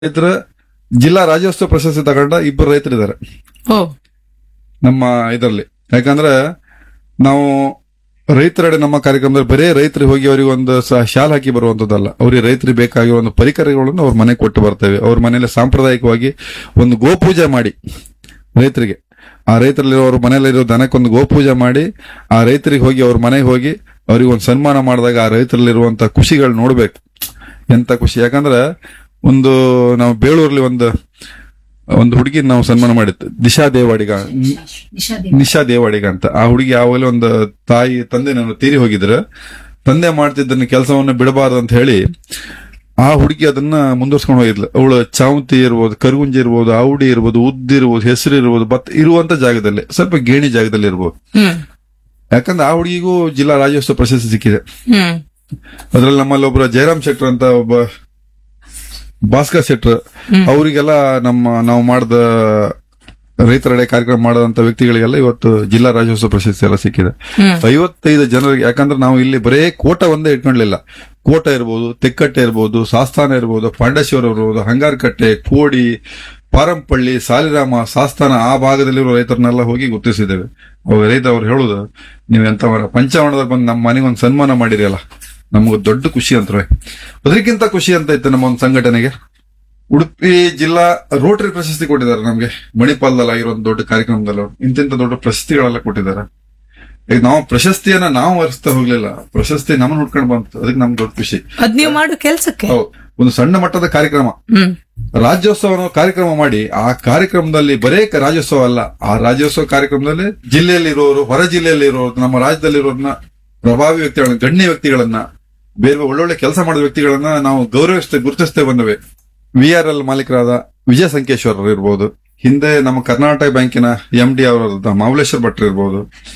ರೈತರ ಜಿಲ್ಲಾ ರಾಜ್ಯೋತ್ಸವ ಪ್ರಶಸ್ತಿ ತಗೊಂಡ ಇಬ್ಬರು ರೈತರಿದ್ದಾರೆ ಓ ನಮ್ಮ ಇದರಲ್ಲಿ ಯಾಕಂದ್ರೆ ನಾವು ರೈತರೆಡೆ ನಮ್ಮ ಕಾರ್ಯಕ್ರಮದಲ್ಲಿ ಬರೇ ರೈತರಿಗೆ ಹೋಗಿ ಅವರಿಗೆ ಒಂದು ಸ- ಶಾಲ್ ಹಾಕಿ ಬರುವಂತದ್ದಲ್ಲ ಅವ್ರಿಗೆ ರೈತರಿಗೆ ಬೇಕಾಗಿರೋ ಒಂದು ಪರಿಕರಗಳನ್ನು ಅವ್ರ ಮನೆಗೆ ಕೊಟ್ಟು ಬರ್ತೇವೆ ಅವ್ರ ಮನೆಯಲ್ಲಿ ಸಾಂಪ್ರದಾಯಿಕವಾಗಿ ಒಂದು ಗೋಪೂಜೆ ಮಾಡಿ ರೈತರಿಗೆ ಆ ರೈತರಲ್ಲಿರೋರು ಮನೆಯಲ್ಲಿರೋ ದನಕ್ಕೊಂದು ಗೋಪೂಜೆ ಮಾಡಿ ಆ ರೈತರಿಗೆ ಹೋಗಿ ಅವ್ರ ಮನೆಗೆ ಹೋಗಿ ಅವ್ರಿಗೆ ಒಂದು ಸನ್ಮಾನ ಮಾಡಿದಾಗ ಆ ರೈತರಲ್ಲಿರುವಂತ ಖುಷಿಗಳು ನೋಡ್ಬೇಕು ಎಂತ ಖುಷಿ ಯಾಕಂದ್ರೆ ಒಂದು ನಾವು ಬೇಳೂರಲ್ಲಿ ಒಂದು ಒಂದು ಹುಡುಗಿ ನಾವು ಸನ್ಮಾನ ಮಾಡಿತ್ತು ದಿಶಾ ದೇವಾಡಿಗ ನಿಶಾ ದೇವಾಡಿಗ ಅಂತ ಆ ಹುಡುಗಿ ಯಾವಾಗಲೂ ಒಂದು ತಾಯಿ ತಂದೆ ನಾನು ತೀರಿ ಹೋಗಿದ್ರು ತಂದೆ ಮಾಡ್ತಿದ್ದನ್ನ ಕೆಲಸವನ್ನ ಬಿಡಬಾರದು ಅಂತ ಹೇಳಿ ಆ ಹುಡುಗಿ ಅದನ್ನ ಮುಂದುವರ್ಸ್ಕೊಂಡು ಹೋಗಿದ್ಲು ಅವಳು ಚಾವಂತಿ ಇರ್ಬೋದು ಕರುಗುಂಜಿ ಇರ್ಬೋದು ಆವುಡಿ ಇರ್ಬೋದು ಉದ್ದು ಇರ್ಬೋದು ಹೆಸರು ಇರ್ಬೋದು ಭತ್ತ ಇರುವಂತ ಜಾಗದಲ್ಲಿ ಸ್ವಲ್ಪ ಗೇಣಿ ಜಾಗದಲ್ಲಿ ಇರ್ಬೋದು ಹ್ಮ್ ಯಾಕಂದ್ರೆ ಆ ಹುಡುಗಿಗೂ ಜಿಲ್ಲಾ ರಾಜ್ಯೋತ್ಸವ ಪ್ರಶಸ್ತಿ ಸಿಕ್ಕಿದೆ ಹ್ಮ್ ಅದ್ರಲ್ಲಿ ನಮ್ಮಲ್ಲಿ ಒಬ್ಬರು ಜಯರಾಮ್ ಶೆಟ್ರ್ ಅಂತ ಒಬ್ಬ ಭಾಸ್ಕರ್ ಶೆಟ್ರ್ ಅವರಿಗೆಲ್ಲ ನಮ್ಮ ನಾವು ಮಾಡಿದ ರೈತರೆಡೆ ಕಾರ್ಯಕ್ರಮ ಮಾಡದಂತ ವ್ಯಕ್ತಿಗಳಿಗೆಲ್ಲ ಇವತ್ತು ಜಿಲ್ಲಾ ರಾಜ್ಯೋತ್ಸವ ಪ್ರಶಸ್ತಿ ಎಲ್ಲ ಸಿಕ್ಕಿದೆ ಹ್ಮ್. ಐವತ್ತೈದು ಜನರಿಗೆ ಯಾಕಂದ್ರೆ ನಾವು ಇಲ್ಲಿ ಬರೇ ಕೋಟ ಒಂದೇ ಇಟ್ಕೊಂಡ್ಲಿಲ್ಲ ಕೋಟ ಇರ್ಬೋದು ತೆಕ್ಕಟ್ಟೆ ಇರ್ಬೋದು ಸಾಸ್ತಾನ ಇರ್ಬೋದು ಪಾಂಡೇಶ್ವರ ಇರ್ಬೋದು ಹಂಗಾರಕಟ್ಟೆ ಕೋಡಿ ಪಾರಂಪಳ್ಳಿ ಸಾಲಿರಾಮ ಸಾಸ್ತಾನ ಆ ಭಾಗದಲ್ಲಿರೋ ರೈತರನ್ನೆಲ್ಲ ಹೋಗಿ ಗುರುತಿಸಿದ್ದೇವೆ ಅವಾಗ ರೈತ ಅವ್ರು ಹೇಳುದು ನೀವು ಎಂತ ಪಂಚಾವಣದಲ್ಲಿ ಬಂದು ನಮ್ಮ ಮನೆಗೆ ಒಂದು ಸನ್ಮಾನ ಮಾಡಿರಲ್ಲ ನಮ್ಗೆ ದೊಡ್ಡ ಖುಷಿ ಅಂತಾರೆ ಅದಕ್ಕಿಂತ ಖುಷಿ ಅಂತ ಇತ್ತು ನಮ್ಮ ಒಂದು ಸಂಘಟನೆಗೆ ಉಡುಪಿ ಜಿಲ್ಲಾ ರೋಟರಿ ಪ್ರಶಸ್ತಿ ಕೊಟ್ಟಿದ್ದಾರೆ ನಮ್ಗೆ ಮಣಿಪಾಲದಲ್ಲಿ ಆಗಿರೋ ಒಂದು ದೊಡ್ಡ ಕಾರ್ಯಕ್ರಮದಲ್ಲಿ ಅವ್ರು. ಇಂತಿಂತ ದೊಡ್ಡ ಪ್ರಶಸ್ತಿಗಳೆಲ್ಲ ಕೊಟ್ಟಿದ್ದಾರೆ ಈಗ ನಾವು ಪ್ರಶಸ್ತಿಯನ್ನ ನಾವು ಹರಿಸ್ತಾ ಹೋಗ್ಲಿಲ್ಲ ಪ್ರಶಸ್ತಿ ನಮ್ಮನ್ನ ಹುಡ್ಕೊಂಡು ಬಂತು ಅದಕ್ಕೆ ನಮ್ಗೆ ದೊಡ್ಡ ಖುಷಿ ಅದ್ ನೀವು ಮಾಡೋ ಕೆಲ್ಸಕ್ಕೆ ಹೌದು ಒಂದು ಸಣ್ಣ ಮಟ್ಟದ ಕಾರ್ಯಕ್ರಮ ಹ್ಮ್ ರಾಜ್ಯೋತ್ಸವ ಅನ್ನೋ ಕಾರ್ಯಕ್ರಮ ಮಾಡಿ ಆ ಕಾರ್ಯಕ್ರಮದಲ್ಲಿ ಬರೇ ಕ- ರಾಜ್ಯೋತ್ಸವ ಅಲ್ಲ ಆ ರಾಜ್ಯೋತ್ಸವ ಕಾರ್ಯಕ್ರಮದಲ್ಲಿ ಜಿಲ್ಲೆಯಲ್ಲಿ ಇರೋರು ಹೊರ ಜಿಲ್ಲೆಯಲ್ಲಿ ಇರೋರು ನಮ್ಮ ರಾಜ್ಯದಲ್ಲಿರೋರ್ನ ಪ್ರಭಾವಿ ವ್ಯಕ್ತಿಗಳನ್ನ ಗಣ್ಯ ವ್ಯಕ್ತಿಗಳನ್ನ ಬೇರೆ ಬೇರೆ ಒಳ್ಳೊಳ್ಳೆ ಕೆಲಸ ಮಾಡಿದ ವ್ಯಕ್ತಿಗಳನ್ನ ನಾವು ಗೌರವಿಸ್ತೇ ಗುರುತಿಸ್ತೇ ಬಂದವೆ ವಿ ಆರ್ ಎಲ್ ಮಾಲೀಕರಾದ ವಿಜಯ ಸಂಕೇಶ್ವರರು ಇರ್ಬೋದು ಹಿಂದೆ ನಮ್ಮ ಕರ್ನಾಟಕ ಬ್ಯಾಂಕಿನ ಎಂ ಡಿ ಅವರಾದ ಮಾಮಲೇಶ್ವರ್ ಭಟ್ರು ಇರ್ಬೋದು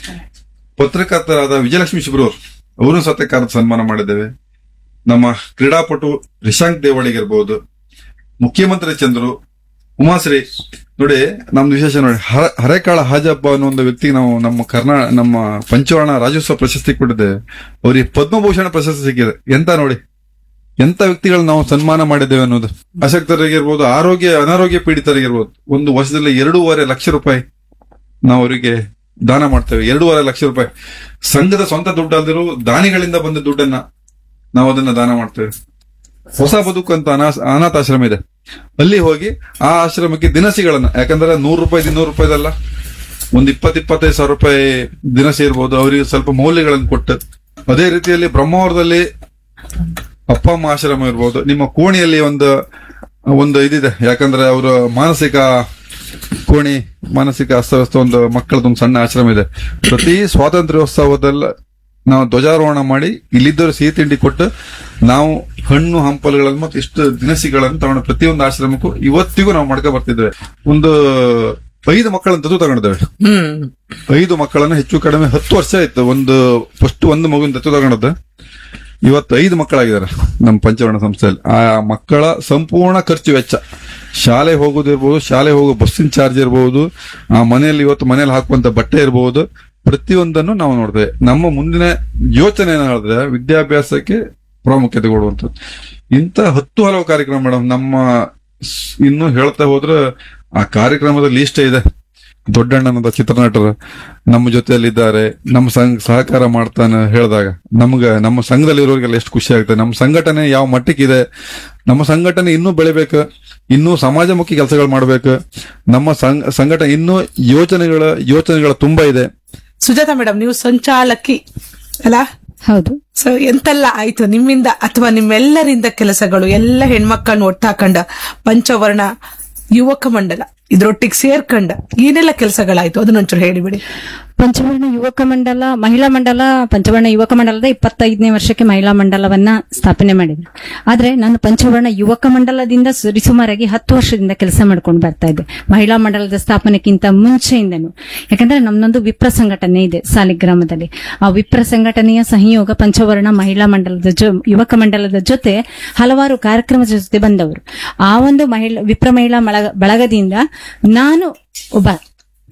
ಪತ್ರಕರ್ತರಾದ ವಿಜಯಲಕ್ಷ್ಮಿ ಶಿಬ್ರೂರ್ ಅವರು ಸತ್ಯಕಾರದ ಸನ್ಮಾನ ಮಾಡಿದ್ದೇವೆ ನಮ್ಮ ಕ್ರೀಡಾಪಟು ರಿಶಾಂಕ್ ದೇವಳಿಗೆ ಇರ್ಬೋದು ಮುಖ್ಯಮಂತ್ರಿ ಚಂದ್ರು ಉಮಾಶ್ರೀ ನೋಡಿ ನಮ್ದು ವಿಶೇಷ ನೋಡಿ ಹ- ಹರೇಕಾಳ ಹಾಜಪ್ಪ ಅನ್ನೋ ಒಂದು ವ್ಯಕ್ತಿಗೆ ನಾವು ನಮ್ಮ ಕರ್ನಾ ನಮ್ಮ ಪಂಚವರ್ಣ ರಾಜ್ಯೋತ್ಸವ ಪ್ರಶಸ್ತಿ ಕೊಟ್ಟಿದ್ದೇವೆ ಅವರಿಗೆ ಪದ್ಮಭೂಷಣ ಪ್ರಶಸ್ತಿ ಸಿಕ್ಕಿದೆ ಎಂತ ನೋಡಿ ಎಂತ ವ್ಯಕ್ತಿಗಳು ನಾವು ಸನ್ಮಾನ ಮಾಡಿದ್ದೇವೆ ಅನ್ನೋದು ಅಶಕ್ತರಿಗಿರ್ಬೋದು ಆರೋಗ್ಯ ಅನಾರೋಗ್ಯ ಪೀಡಿತರಿಗಿರ್ಬೋದು ಒಂದು ವರ್ಷದಲ್ಲಿ ಎರಡೂವರೆ ಲಕ್ಷ ರೂಪಾಯಿ ನಾವು ಅವರಿಗೆ ದಾನ ಮಾಡ್ತೇವೆ ಎರಡೂವರೆ ಲಕ್ಷ ರೂಪಾಯಿ ಸಂಘದ ಸ್ವಂತ ದುಡ್ಡು ಅಲ್ದಿರೋ ದಾನಿಗಳಿಂದ ಬಂದ ದುಡ್ಡನ್ನ ನಾವು ಅದನ್ನ ದಾನ ಮಾಡ್ತೇವೆ ಹೊಸ ಬದುಕು ಅಂತ ಅನಾ- ಅನಾಥಾಶ್ರಮ ಇದೆ ಅಲ್ಲಿ ಹೋಗಿ ಆ ಆಶ್ರಮಕ್ಕೆ ದಿನಸಿಗಳನ್ನ ಯಾಕಂದ್ರೆ ನೂರು ರೂಪಾಯಿ ನೂರು ರೂಪಾಯಿದಲ್ಲ ಒಂದ್ ಇಪ್ಪತ್ ಇಪ್ಪತ್ತೈದು ಸಾವಿರ ರೂಪಾಯಿ ದಿನಸಿ ಇರ್ಬೋದು ಅವರಿಗೆ ಸ್ವಲ್ಪ ಮೌಲ್ಯಗಳನ್ನು ಕೊಟ್ಟು ಅದೇ ರೀತಿಯಲ್ಲಿ ಬ್ರಹ್ಮಾವರದಲ್ಲಿ ಅಪ್ಪ ಅಮ್ಮ ಆಶ್ರಮ ಇರ್ಬೋದು ನಿಮ್ಮ ಕೋಣಿಯಲ್ಲಿ ಒಂದು ಒಂದು ಇದಿದೆ ಯಾಕಂದ್ರೆ ಅವರ ಮಾನಸಿಕ ಕೋಣಿ ಮಾನಸಿಕ ಅಸ್ತವ್ಯಸ್ತ ಒಂದು ಮಕ್ಕಳದೊಂದು ಸಣ್ಣ ಆಶ್ರಮ ಇದೆ ಪ್ರತಿ ಸ್ವಾತಂತ್ರ್ಯೋತ್ಸವದಲ್ಲ ನಾವು ಧ್ವಜಾರೋಹಣ ಮಾಡಿ ಇಲ್ಲಿದ್ದವರು ಸಿಹಿ ತಿಂಡಿ ಕೊಟ್ಟು ನಾವು ಹಣ್ಣು ಹಂಪಲುಗಳನ್ನು ಮತ್ತು ಇಷ್ಟು ದಿನಸಿಗಳನ್ನು ತಗೊಂಡು ಪ್ರತಿಯೊಂದು ಆಶ್ರಮಕ್ಕೂ ಇವತ್ತಿಗೂ ನಾವು ಮಾಡ್ಕೊ ಬರ್ತಿದ್ದೇವೆ ಒಂದು ಐದು ಮಕ್ಕಳನ್ನ ದತ್ತು ತಗೊಂಡಿದ್ದೇವೆ ಹ್ಮ್ ಐದು ಮಕ್ಕಳನ್ನ ಹೆಚ್ಚು ಕಡಿಮೆ ಹತ್ತು ವರ್ಷ ಆಯ್ತು ಒಂದು ಫಸ್ಟ್ ಒಂದು ಮಗುವಿನ ದತ್ತು ತಗೊಂಡದ್ದು ಇವತ್ತು ಐದು ಮಕ್ಕಳಾಗಿದ್ದಾರೆ ನಮ್ಮ ಪಂಚವರ್ಣ ಸಂಸ್ಥೆಯಲ್ಲಿ ಆ ಮಕ್ಕಳ ಸಂಪೂರ್ಣ ಖರ್ಚು ವೆಚ್ಚ ಶಾಲೆ ಹೋಗೋದಿರ್ಬೋದು ಶಾಲೆ ಹೋಗೋ ಬಸ್ಸಿನ ಚಾರ್ಜ್ ಇರ್ಬೋದು ಆ ಮನೆಯಲ್ಲಿ ಇವತ್ತು ಮನೆಯಲ್ಲಿ ಹಾಕುವಂತ ಬಟ್ಟೆ ಇರ್ಬೋದು ಪ್ರತಿಯೊಂದನ್ನು ನಾವು ನೋಡ್ತೇವೆ ನಮ್ಮ ಮುಂದಿನ ಯೋಚನೆ ಏನು ಹೇಳಿದ್ರೆ ವಿದ್ಯಾಭ್ಯಾಸಕ್ಕೆ ಪ್ರಾಮುಖ್ಯತೆ ಕೊಡುವಂಥದ್ದು ಇಂಥ ಹತ್ತು ಹಲವು ಕಾರ್ಯಕ್ರಮ ಮೇಡಮ್ ನಮ್ಮ ಸ್- ಇನ್ನು ಹೇಳ್ತಾ ಹೋದ್ರೆ ಆ ಕಾರ್ಯಕ್ರಮದ ಲೀಸ್ಟ್ ಇದೆ ದೊಡ್ಡಣ್ಣನದ ಚಿತ್ರನಟರು ನಮ್ಮ ಜೊತೆಯಲ್ಲಿದ್ದಾರೆ ನಮ್ಮ ಸಂಘ ಸಹಕಾರ ಮಾಡ್ತಾನೆ ಹೇಳಿದಾಗ ನಮ್ಗ ನಮ್ಮ ಸಂಘದಲ್ಲಿರೋರಿಗೆಲ್ಲ ಎಷ್ಟು ಖುಷಿ ಆಗ್ತದೆ ನಮ್ಮ ಸಂಘಟನೆ ಯಾವ ಮಟ್ಟಕ್ಕಿದೆ ನಮ್ಮ ಸಂಘಟನೆ ಇನ್ನೂ ಬೆಳಿಬೇಕು ಇನ್ನೂ ಸಮಾಜಮುಖಿ ಕೆಲಸಗಳು ಮಾಡ್ಬೇಕು ನಮ್ಮ ಸಂಘ ಸಂಘಟನೆ ಇನ್ನೂ ಯೋಚನೆಗಳ ಯೋಚನೆಗಳ ತುಂಬಾ ಇದೆ ಸುಜಾತ ಮೇಡಮ್ ನೀವು ಸಂಚಾಲಕಿ ಅಲ್ಲ ಹೌದು ಸೊ ಎಂತೆಲ್ಲ ಆಯ್ತು ನಿಮ್ಮಿಂದ ಅಥವಾ ನಿಮ್ಮೆಲ್ಲರಿಂದ ಕೆಲಸಗಳು ಎಲ್ಲ ಹೆಣ್ಮಕ್ಕಳನ್ನ ಒಟ್ಟಾಕಂಡ ಪಂಚವರ್ಣ ಯುವಕ ಮಂಡಲ ಇದ್ರೊಟ್ಟಿಗೆ ಸೇರ್ಕಂಡ ಏನೆಲ್ಲ ಕೆಲಸಗಳಾಯ್ತು ಅದನ್ನೊಂಚೂರು ಹೇಳಿಬಿಡಿ ಪಂಚವರ್ಣ ಯುವಕ ಮಂಡಲ ಮಹಿಳಾ ಮಂಡಲ ಪಂಚವರ್ಣ ಯುವಕ ಮಂಡಲದ ಇಪ್ಪತ್ತೈದನೇ ವರ್ಷಕ್ಕೆ ಮಹಿಳಾ ಮಂಡಲವನ್ನ ಸ್ಥಾಪನೆ ಮಾಡಿದೆ ಆದ್ರೆ ನಾನು ಪಂಚವರ್ಣ ಯುವಕ ಮಂಡಲದಿಂದ ಸರಿಸುಮಾರಾಗಿ ಹತ್ತು ವರ್ಷದಿಂದ ಕೆಲಸ ಮಾಡ್ಕೊಂಡು ಬರ್ತಾ ಇದ್ದೆ ಮಹಿಳಾ ಮಂಡಲದ ಸ್ಥಾಪನೆಗಿಂತ ಮುಂಚೆಯಿಂದನು ಯಾಕಂದ್ರೆ ನಮ್ದೊಂದು ವಿಪ್ರ ಸಂಘಟನೆ ಇದೆ ಸಾಲಿಗ್ರಾಮದಲ್ಲಿ ಆ ವಿಪ್ರ ಸಂಘಟನೆಯ ಸಹಯೋಗ ಪಂಚವರ್ಣ ಮಹಿಳಾ ಮಂಡಲದ ಜೊ ಯುವಕ ಮಂಡಲದ ಜೊತೆ ಹಲವಾರು ಕಾರ್ಯಕ್ರಮದ ಜೊತೆ ಬಂದವರು ಆ ಒಂದು ಮಹಿಳಾ ವಿಪ್ರ ಮಹಿಳಾ ಮಳ- ಬಳಗದಿಂದ ನಾನು ಒಬ್ಬ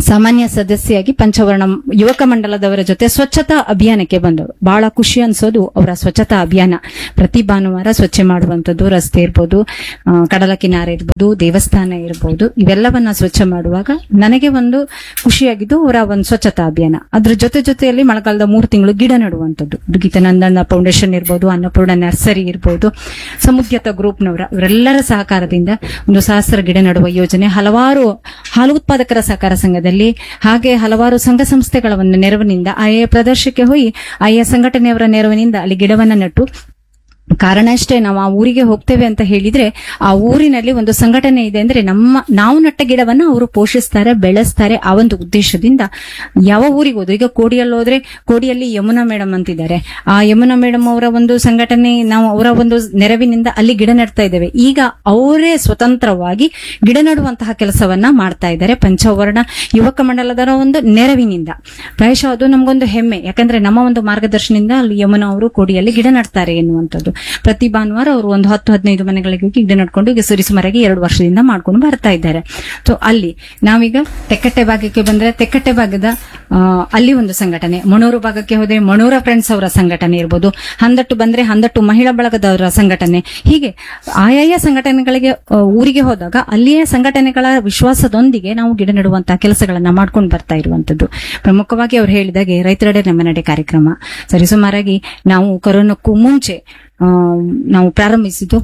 ಸಾಮಾನ್ಯ ಸದಸ್ಯೆಯಾಗಿ ಪಂಚವರ್ಣ ಯುವಕ ಮಂಡಲದವರ ಜೊತೆ ಸ್ವಚ್ಛತಾ ಅಭಿಯಾನಕ್ಕೆ ಬಂದವರು ಬಹಳ ಖುಷಿ ಅನ್ಸೋದು ಅವರ ಸ್ವಚ್ಛತಾ ಅಭಿಯಾನ ಪ್ರತಿ ಭಾನುವಾರ ಸ್ವಚ್ಛ ಮಾಡುವಂತದ್ದು ರಸ್ತೆ ಇರ್ಬೋದು ಆ, ಕಡಲ ಕಿನಾರೆ ಇರ್ಬೋದು ದೇವಸ್ಥಾನ ಇರ್ಬೋದು ಇವೆಲ್ಲವನ್ನ ಸ್ವಚ್ಛ ಮಾಡುವಾಗ ನನಗೆ ಒಂದು ಖುಷಿಯಾಗಿದ್ದು ಅವರ ಒಂದು ಸ್ವಚ್ಛತಾ ಅಭಿಯಾನ ಅದ್ರ ಜೊತೆ ಜೊತೆಯಲ್ಲಿ ಮಳೆಗಾಲದ ಮೂರು ತಿಂಗಳು ಗಿಡ ನೆಡುವಂತದ್ದು ದುಗಿತ ನಂದಣ್ಣ ಫೌಂಡೇಶನ್ ಇರ್ಬೋದು ಅನ್ನಪೂರ್ಣ ನರ್ಸರಿ ಇರ್ಬೋದು ಸಮುದ್ಯತ ಗ್ರೂಪ್ನವರ ಇವರೆಲ್ಲರ ಸಹಕಾರದಿಂದ ಒಂದು ಸಹಸ್ರ ಗಿಡ ನೆಡುವ ಯೋಜನೆ ಹಲವಾರು ಹಾಲು ಉತ್ಪಾದಕರ ಸಹಕಾರ ಸಂಘದಲ್ಲಿ ಹಾಗೆ ಹಲವಾರು ಸಂಘ ಸಂಸ್ಥೆಗಳ ಒಂದು ನೆರವಿನಿಂದ ಆಯಾ ಪ್ರದರ್ಶಕ್ಕೆ ಹೋಗಿ ಆಯಾ ಸಂಘಟನೆಯವರ ನೆರವಿನಿಂದ ಅಲ್ಲಿ ಗಿಡವನ್ನ ನೆಟ್ಟು ಕಾರಣ ಅಷ್ಟೇ ನಾವು ಆ ಊರಿಗೆ ಹೋಗ್ತೇವೆ ಅಂತ ಹೇಳಿದ್ರೆ ಆ ಊರಿನಲ್ಲಿ ಒಂದು ಸಂಘಟನೆ ಇದೆ ಅಂದ್ರೆ ನಮ್ಮ ನಾವು ನಟ್ಟ ಗಿಡವನ್ನ ಅವರು ಪೋಷಿಸ್ತಾರೆ ಬೆಳೆಸ್ತಾರೆ ಆ ಒಂದು ಉದ್ದೇಶದಿಂದ ಯಾವ ಊರಿಗೆ ಹೋದ್ರು ಈಗ ಕೋಡಿಯಲ್ಲಿ ಹೋದ್ರೆ ಕೋಡಿಯಲ್ಲಿ ಯಮುನಾ ಮೇಡಮ್ ಅಂತಿದ್ದಾರೆ ಆ ಯಮುನಾ ಮೇಡಮ್ ಅವರ ಒಂದು ಸಂಘಟನೆ ನಾವು ಅವರ ಒಂದು ನೆರವಿನಿಂದ ಅಲ್ಲಿ ಗಿಡ ನೆಡ್ತಾ ಇದ್ದೇವೆ ಈಗ ಅವರೇ ಸ್ವತಂತ್ರವಾಗಿ ಗಿಡ ನೆಡುವಂತಹ ಕೆಲಸವನ್ನ ಮಾಡ್ತಾ ಇದ್ದಾರೆ ಪಂಚವರ್ಣ ಯುವಕ ಮಂಡಲದರ ಒಂದು ನೆರವಿನಿಂದ ಪ್ರಾಯಶಃ ಅದು ನಮಗೊಂದು ಹೆಮ್ಮೆ ಯಾಕಂದ್ರೆ ನಮ್ಮ ಒಂದು ಮಾರ್ಗದರ್ಶನದಿಂದ ಅಲ್ಲಿ ಯಮುನಾ ಅವರು ಕೋಡಿಯಲ್ಲಿ ಗಿಡ ನೆಡ್ತಾರೆ ಎನ್ನುವಂಥದ್ದು ಪ್ರತಿ ಭಾನುವಾರ ಅವರು ಒಂದು ಹತ್ತು ಹದಿನೈದು ಮನೆಗಳಿಗೆ ಹೋಗಿ ಗಿಡ ನಡ್ಕೊಂಡು ಈಗ ಸುರಿಸುಮರೆಗೆ ಎರಡು ವರ್ಷದಿಂದ ಮಾಡ್ಕೊಂಡು ಬರ್ತಾ ಇದ್ದಾರೆ ಸೊ ಅಲ್ಲಿ ನಾವೀಗ ತೆಕ್ಕಟ್ಟೆ ಭಾಗಕ್ಕೆ ಬಂದ್ರೆ ತೆಕ್ಕಟ್ಟೆ ಭಾಗದ ಆ, ಅಲ್ಲಿ ಒಂದು ಸಂಘಟನೆ ಮಣೂರು ಭಾಗಕ್ಕೆ ಹೋದ್ರೆ ಮಣೂರ ಫ್ರೆಂಡ್ಸ್ ಅವರ ಸಂಘಟನೆ ಇರ್ಬೋದು ಹಂದಟ್ಟು ಬಂದ್ರೆ ಹಂದಟ್ಟು ಮಹಿಳಾ ಬಳಗದವರ ಸಂಘಟನೆ ಹೀಗೆ ಆಯಾಯ ಸಂಘಟನೆಗಳಿಗೆ ಆ, ಊರಿಗೆ ಹೋದಾಗ ಅಲ್ಲಿಯ ಸಂಘಟನೆಗಳ ವಿಶ್ವಾಸದೊಂದಿಗೆ ನಾವು ಗಿಡ ನೆಡುವಂತಹ ಕೆಲಸಗಳನ್ನ ಮಾಡ್ಕೊಂಡು ಬರ್ತಾ ಇರುವಂತದ್ದು ಪ್ರಮುಖವಾಗಿ ಅವ್ರು ಹೇಳಿದಾಗೆ ರೈತರೆಡೆ ನಮ್ಮ ನಡೆ ಕಾರ್ಯಕ್ರಮ ಸರಿಸುಮಾರಾಗಿ ನಾವು ಕೊರೋನಾಕ್ಕೂ ಮುಂಚೆ ಆ, ನಾವು ಪ್ರಾರಂಭಿಸಿದ್ದು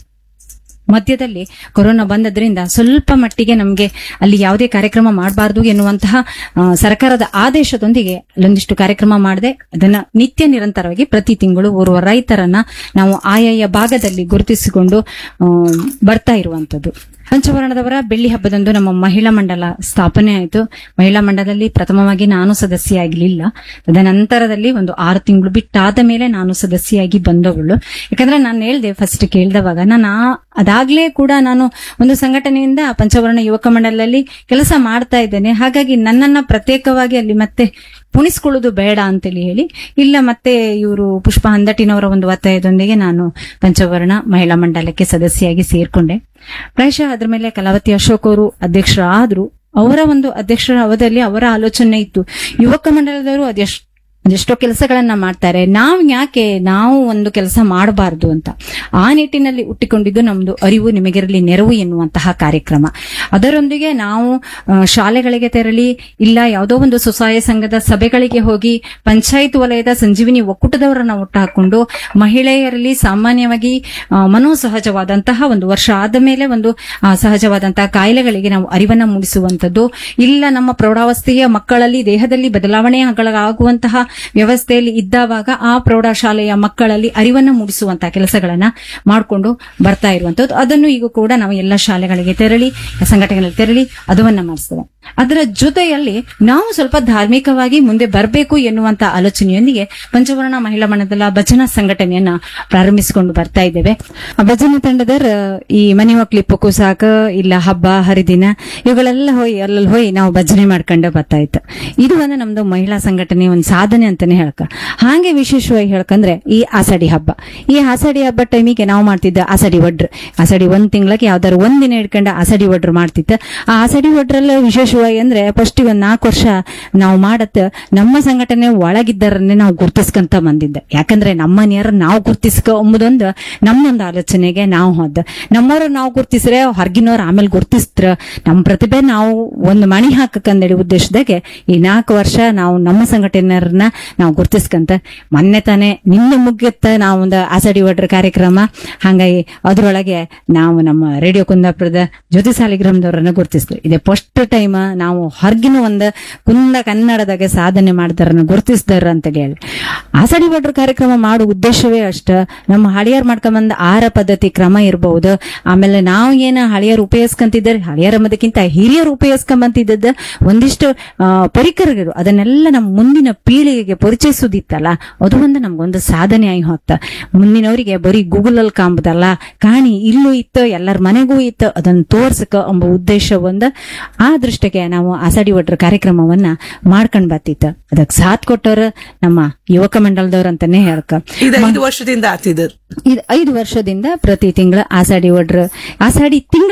ಮಧ್ಯದಲ್ಲಿ ಕೊರೋನಾ ಬಂದದ್ರಿಂದ ಸ್ವಲ್ಪ ಮಟ್ಟಿಗೆ ನಮಗೆ ಅಲ್ಲಿ ಯಾವುದೇ ಕಾರ್ಯಕ್ರಮ ಮಾಡಬಾರದು ಎನ್ನುವಂತಹ ಆ, ಸರ್ಕಾರದ ಆದೇಶದೊಂದಿಗೆ ಅಲ್ಲೊಂದಿಷ್ಟು ಕಾರ್ಯಕ್ರಮ ಮಾಡದೆ ಅದನ್ನ ನಿತ್ಯ ನಿರಂತರವಾಗಿ ಪ್ರತಿ ತಿಂಗಳು ಓರ್ವ ರೈತರನ್ನ ನಾವು ಆಯಾಯ ಭಾಗದಲ್ಲಿ ಗುರುತಿಸಿಕೊಂಡು ಆ, ಬರ್ತಾ ಇರುವಂತದ್ದು ಪಂಚವರ್ಣದವರ ಬೆಳ್ಳಿ ಹಬ್ಬದಂದು ನಮ್ಮ ಮಹಿಳಾ ಮಂಡಲ ಸ್ಥಾಪನೆ ಆಯಿತು ಮಹಿಳಾ ಮಂಡಲದಲ್ಲಿ ಪ್ರಥಮವಾಗಿ ನಾನು ಸದಸ್ಯೆಯಾಗಲಿಲ್ಲ ತದನಂತರದಲ್ಲಿ ಒಂದು ಆರು ತಿಂಗಳು ಬಿಟ್ಟಾದ ಮೇಲೆ ನಾನು ಸದಸ್ಯೆಯಾಗಿ ಬಂದವಳು ಯಾಕಂದ್ರೆ ನಾನು ಹೇಳ್ದೆ ಫಸ್ಟ್ ಕೇಳಿದವಾಗ ನಾನು ಆ- ಅದಾಗ್ಲೇ ಕೂಡ ನಾನು ಒಂದು ಸಂಘಟನೆಯಿಂದ ಪಂಚವರ್ಣ ಯುವಕ ಮಂಡಲದಲ್ಲಿ ಕೆಲಸ ಮಾಡ್ತಾ ಇದ್ದೇನೆ ಹಾಗಾಗಿ ನನ್ನನ್ನ ಪ್ರತ್ಯೇಕವಾಗಿ ಅಲ್ಲಿ ಮತ್ತೆ ಪುಣಿಸ್ಕೊಳ್ಳೋದು ಬೇಡ ಅಂತೇಳಿ ಹೇಳಿ ಇಲ್ಲ ಮತ್ತೆ ಇವರು ಪುಷ್ಪ ಹಂದಟಿನವರ ಒಂದು ಒತ್ತಾಯದೊಂದಿಗೆ ನಾನು ಪಂಚವರ್ಣ ಮಹಿಳಾ ಮಂಡಲಕ್ಕೆ ಸದಸ್ಯೆಯಾಗಿ ಸೇರ್ಕೊಂಡೆ ಪ್ರಾಯಶಃ ಅದ್ರ ಮೇಲೆ ಕಲಾವತಿ ಅಶೋಕ್ ಅವರು ಅಧ್ಯಕ್ಷರಾದ್ರು ಅವರ ಒಂದು ಅಧ್ಯಕ್ಷರ ಅವಧಿಯಲ್ಲಿ ಅವರ ಆಲೋಚನೆ ಇತ್ತು ಯುವಕ ಮಂಡಲದವರು ಅದೆಷ್ಟು ಅದೆಷ್ಟೋ ಕೆಲಸಗಳನ್ನ ಮಾಡ್ತಾರೆ ನಾವು ಯಾಕೆ ನಾವು ಒಂದು ಕೆಲಸ ಮಾಡಬಾರದು ಅಂತ ಆ ನಿಟ್ಟಿನಲ್ಲಿ ಹುಟ್ಟಿಕೊಂಡಿದ್ದು ನಮ್ದು ಅರಿವು ನಿಮಗಿರಲಿ ನೆರವು ಎನ್ನುವಂತಹ ಕಾರ್ಯಕ್ರಮ ಅದರೊಂದಿಗೆ ನಾವು ಆ, ಶಾಲೆಗಳಿಗೆ ತೆರಳಿ ಇಲ್ಲ ಯಾವುದೋ ಒಂದು ಸ್ವಸಹಾಯ ಸಂಘದ ಸಭೆಗಳಿಗೆ ಹೋಗಿ ಪಂಚಾಯತ್ ವಲಯದ ಸಂಜೀವಿನಿ ಒಕ್ಕೂಟದವರನ್ನ ಒಟ್ಟು ಹಾಕೊಂಡು ಮಹಿಳೆಯರಲ್ಲಿ ಸಾಮಾನ್ಯವಾಗಿ ಆ, ಮನೋಸಹಜವಾದಂತಹ ಒಂದು ವರ್ಷ ಆದ ಮೇಲೆ ಒಂದು ಆ, ಸಹಜವಾದಂತಹ ಕಾಯಿಲೆಗಳಿಗೆ ನಾವು ಅರಿವನ್ನ ಮೂಡಿಸುವಂತದ್ದು ಇಲ್ಲ ನಮ್ಮ ಪ್ರೌಢಾವಸ್ಥೆಯ ಮಕ್ಕಳಲ್ಲಿ ದೇಹದಲ್ಲಿ ಬದಲಾವಣೆಗಳಾಗುವಂತಹ ವ್ಯವಸ್ಥೆಯಲ್ಲಿ ಇದ್ದಾವಾಗ ಆ ಪ್ರೌಢಶಾಲೆಯ ಮಕ್ಕಳಲ್ಲಿ ಅರಿವನ್ನ ಮೂಡಿಸುವಂತಹ ಕೆಲಸಗಳನ್ನ ಮಾಡಿಕೊಂಡು ಬರ್ತಾ ಇರುವಂತದ್ದು ಅದನ್ನು ಈಗ ಕೂಡ ನಾವು ಎಲ್ಲ ಶಾಲೆಗಳಿಗೆ ತೆರಳಿ ಸಂಘಟನೆಗಳಿಗೆ ತೆರಳಿ ಅದವನ್ನ ಮಾಡಿಸ್ತೇವೆ ಅದರ ಜೊತೆಯಲ್ಲಿ ನಾವು ಸ್ವಲ್ಪ ಧಾರ್ಮಿಕವಾಗಿ ಮುಂದೆ ಬರಬೇಕು ಎನ್ನುವಂತ ಆಲೋಚನೆಯೊಂದಿಗೆ ಪಂಚವರ್ಣ ಮಹಿಳಾ ಮಂಡಲ ಭಜನಾ ಸಂಘಟನೆಯನ್ನ ಪ್ರಾರಂಭಿಸಿಕೊಂಡು ಬರ್ತಾ ಇದ್ದೇವೆ ಆ ಭಜನಾ ತಂಡದರ ಈ ಮನೆ ಮಕ್ಳಿಪ್ಪಕ್ಕೂ ಸಾಕ ಇಲ್ಲ ಹಬ್ಬ ಹರಿದಿನ ಇವುಗಳೆಲ್ಲ ಹೋಗಿ ಅಲ್ಲಲ್ಲಿ ಹೋಗಿ ನಾವು ಭಜನೆ ಮಾಡ್ಕೊಂಡು ಬರ್ತಾ ಇತ್ತು ಇದು ಒಂದು ನಮ್ದು ಮಹಿಳಾ ಸಂಘಟನೆ ಒಂದು ಸಾಧನೆ ಅಂತಾನೆ ಹೇಳ್ಕ ಹಾಗೆ ವಿಶೇಷವಾಗಿ ಹೇಳ್ಕಂದ್ರೆ ಈ ಆಷಾಢಿ ಹಬ್ಬ ಈ ಆಷಾಢಿ ಹಬ್ಬ ಟೈಮಿಗೆ ನಾವು ಮಾಡ್ತಿದ್ದ ಆಷಾಢಿ ಒಡ್ರು ಆಷಾಢಿ ಒಂದ್ ತಿಂಗಳಿಗೆ ಯಾವ್ದಾರು ಒಂದ್ ದಿನ ಇಟ್ಕೊಂಡು ಆಷಾಢಿ ಒಡ್ರು ಮಾಡ್ತಿದ್ದ ಆ ಆಷಾಢಿ ಒಡ್ರಲ್ಲ ವಿಶೇಷವಾಗಿ ಅಂದ್ರೆ ಫಸ್ಟ್ ಒಂದ್ ನಾಲ್ಕು ವರ್ಷ ನಾವು ಮಾಡತ್ತ ನಮ್ಮ ಸಂಘಟನೆ ಒಳಗಿದ್ದರನ್ನೇ ನಾವು ಗುರ್ತಿಸ್ಕೊಂತ ಬಂದಿದ್ದೆ ಯಾಕಂದ್ರೆ ನಮ್ಮ ಮನೆಯವ್ರ ನಾವು ಗುರ್ತಿಸ್ಕೊ ಎಂಬುದೊಂದು ನಮ್ಮೊಂದು ಆಲೋಚನೆಗೆ ನಾವು ಹೋದ ನಮ್ಮವ್ರು ನಾವು ಗುರ್ತಿಸ್ರೆ ಹೊರಗಿನವ್ರು ಆಮೇಲೆ ಗುರ್ತಿಸ್ತ್ರ ನಮ್ಮ ಪ್ರತಿಭೆ ನಾವು ಒಂದು ಮಣಿ ಹಾಕಕ್ಕಂದೇಳಿ ಉದ್ದೇಶದಾಗೆ ಈ ನಾಲ್ಕು ವರ್ಷ ನಾವು ನಮ್ಮ ಸಂಘಟನೆಯವ್ರನ್ನ ನಾವು ಗುರ್ತಿಸ್ಕಂತ ಮೊನ್ನೆ ತಾನೇ ನಿನ್ನೆ ಮುಗಿಯುತ್ತ ನಾವು ಒಂದು ಆಸಡಿ ಒಡ್ರ ಕಾರ್ಯಕ್ರಮ ಹಂಗಾಗಿ ಅದ್ರೊಳಗೆ ನಾವು ನಮ್ಮ ರೇಡಿಯೋ ಕುಂದಾಪುರದ ಜ್ಯೋತಿ ಸಾಲಿಗ್ರಾಮದವ್ರನ್ನ ಗುರ್ತಿಸ್ತೀವಿ ಇದೇ ಫಸ್ಟ್ ಟೈಮ್ ನಾವು ಹೊರಗಿನ ಒಂದು ಕುಂದ ಕನ್ನಡದಾಗ ಸಾಧನೆ ಮಾಡ್ತಾರನ್ನ ಗುರ್ತಿಸ್ತಾರ ಅಂತ ಹೇಳಿ ಆಸಡಿ ಒಡ್ರ ಕಾರ್ಯಕ್ರಮ ಮಾಡೋ ಉದ್ದೇಶವೇ ಅಷ್ಟ ನಮ್ಮ ಹಳಿಯರ್ ಮಾಡ್ಕೊಂಬಂದ ಆಹಾರ ಪದ್ಧತಿ ಕ್ರಮ ಇರಬಹುದು ಆಮೇಲೆ ನಾವು ಏನ ಹಳಿಯರು ಉಪಯೋಗಿಸ್ಕೊಂತಿದ್ದಾರೆ ಹಳಿಯರ ಮದಕ್ಕಿಂತ ಹಿರಿಯರು ಉಪಯೋಗಿಸ್ಕೊಂಬಂತಿದ್ದದ್ದು ಒಂದಿಷ್ಟು ಆ, ಪರಿಕರಗಳು ಅದನ್ನೆಲ್ಲ ನಮ್ಮ ಮುಂದಿನ ಪೀಳಿಗೆಗೆ ಪರಿಚಯಿಸೋದಿತ್ತಲ್ಲ ಅದು ಒಂದು ನಮ್ಗೊಂದು ಸಾಧನೆ ಆಗಿ ಹೋಗ್ತ ಮುಂದಿನವರಿಗೆ ಬರೀ ಗೂಗಲ್ ಅಲ್ಲಿ ಕಾಂಬುದಲ್ಲ ಕಾಣಿ ಇಲ್ಲೂ ಇತ್ತು ಎಲ್ಲರ ಮನೆಗೂ ಇತ್ತು ಅದನ್ನ ತೋರ್ಸಕ ಎಂಬ ಉದ್ದೇಶ ಒಂದು ಆ ದೃಷ್ಟಿಗೆ ನಾವು ಆಸಾಡಿ ಒಡ್ರ ಕಾರ್ಯಕ್ರಮವನ್ನ ಮಾಡ್ಕೊಂಡ್ ಬರ್ತಿತ್ತು ಅದಕ್ಕೆ ಸಾಥ್ ಕೊಟ್ಟವ್ರು ನಮ್ಮ ಯುವಕ ಮಂಡಲದವ್ರು ಅಂತಾನೆ ಹೇಳ್ಕ ಇದು ಐದು ವರ್ಷದಿಂದ ಆತಿದ್ದು ಇದು ಐದು ವರ್ಷದಿಂದ ಪ್ರತಿ ತಿಂಗಳ ಆಸಾಡಿ ಒಡ್ರ ಆಸಾಡಿ ತಿಂಗಳದ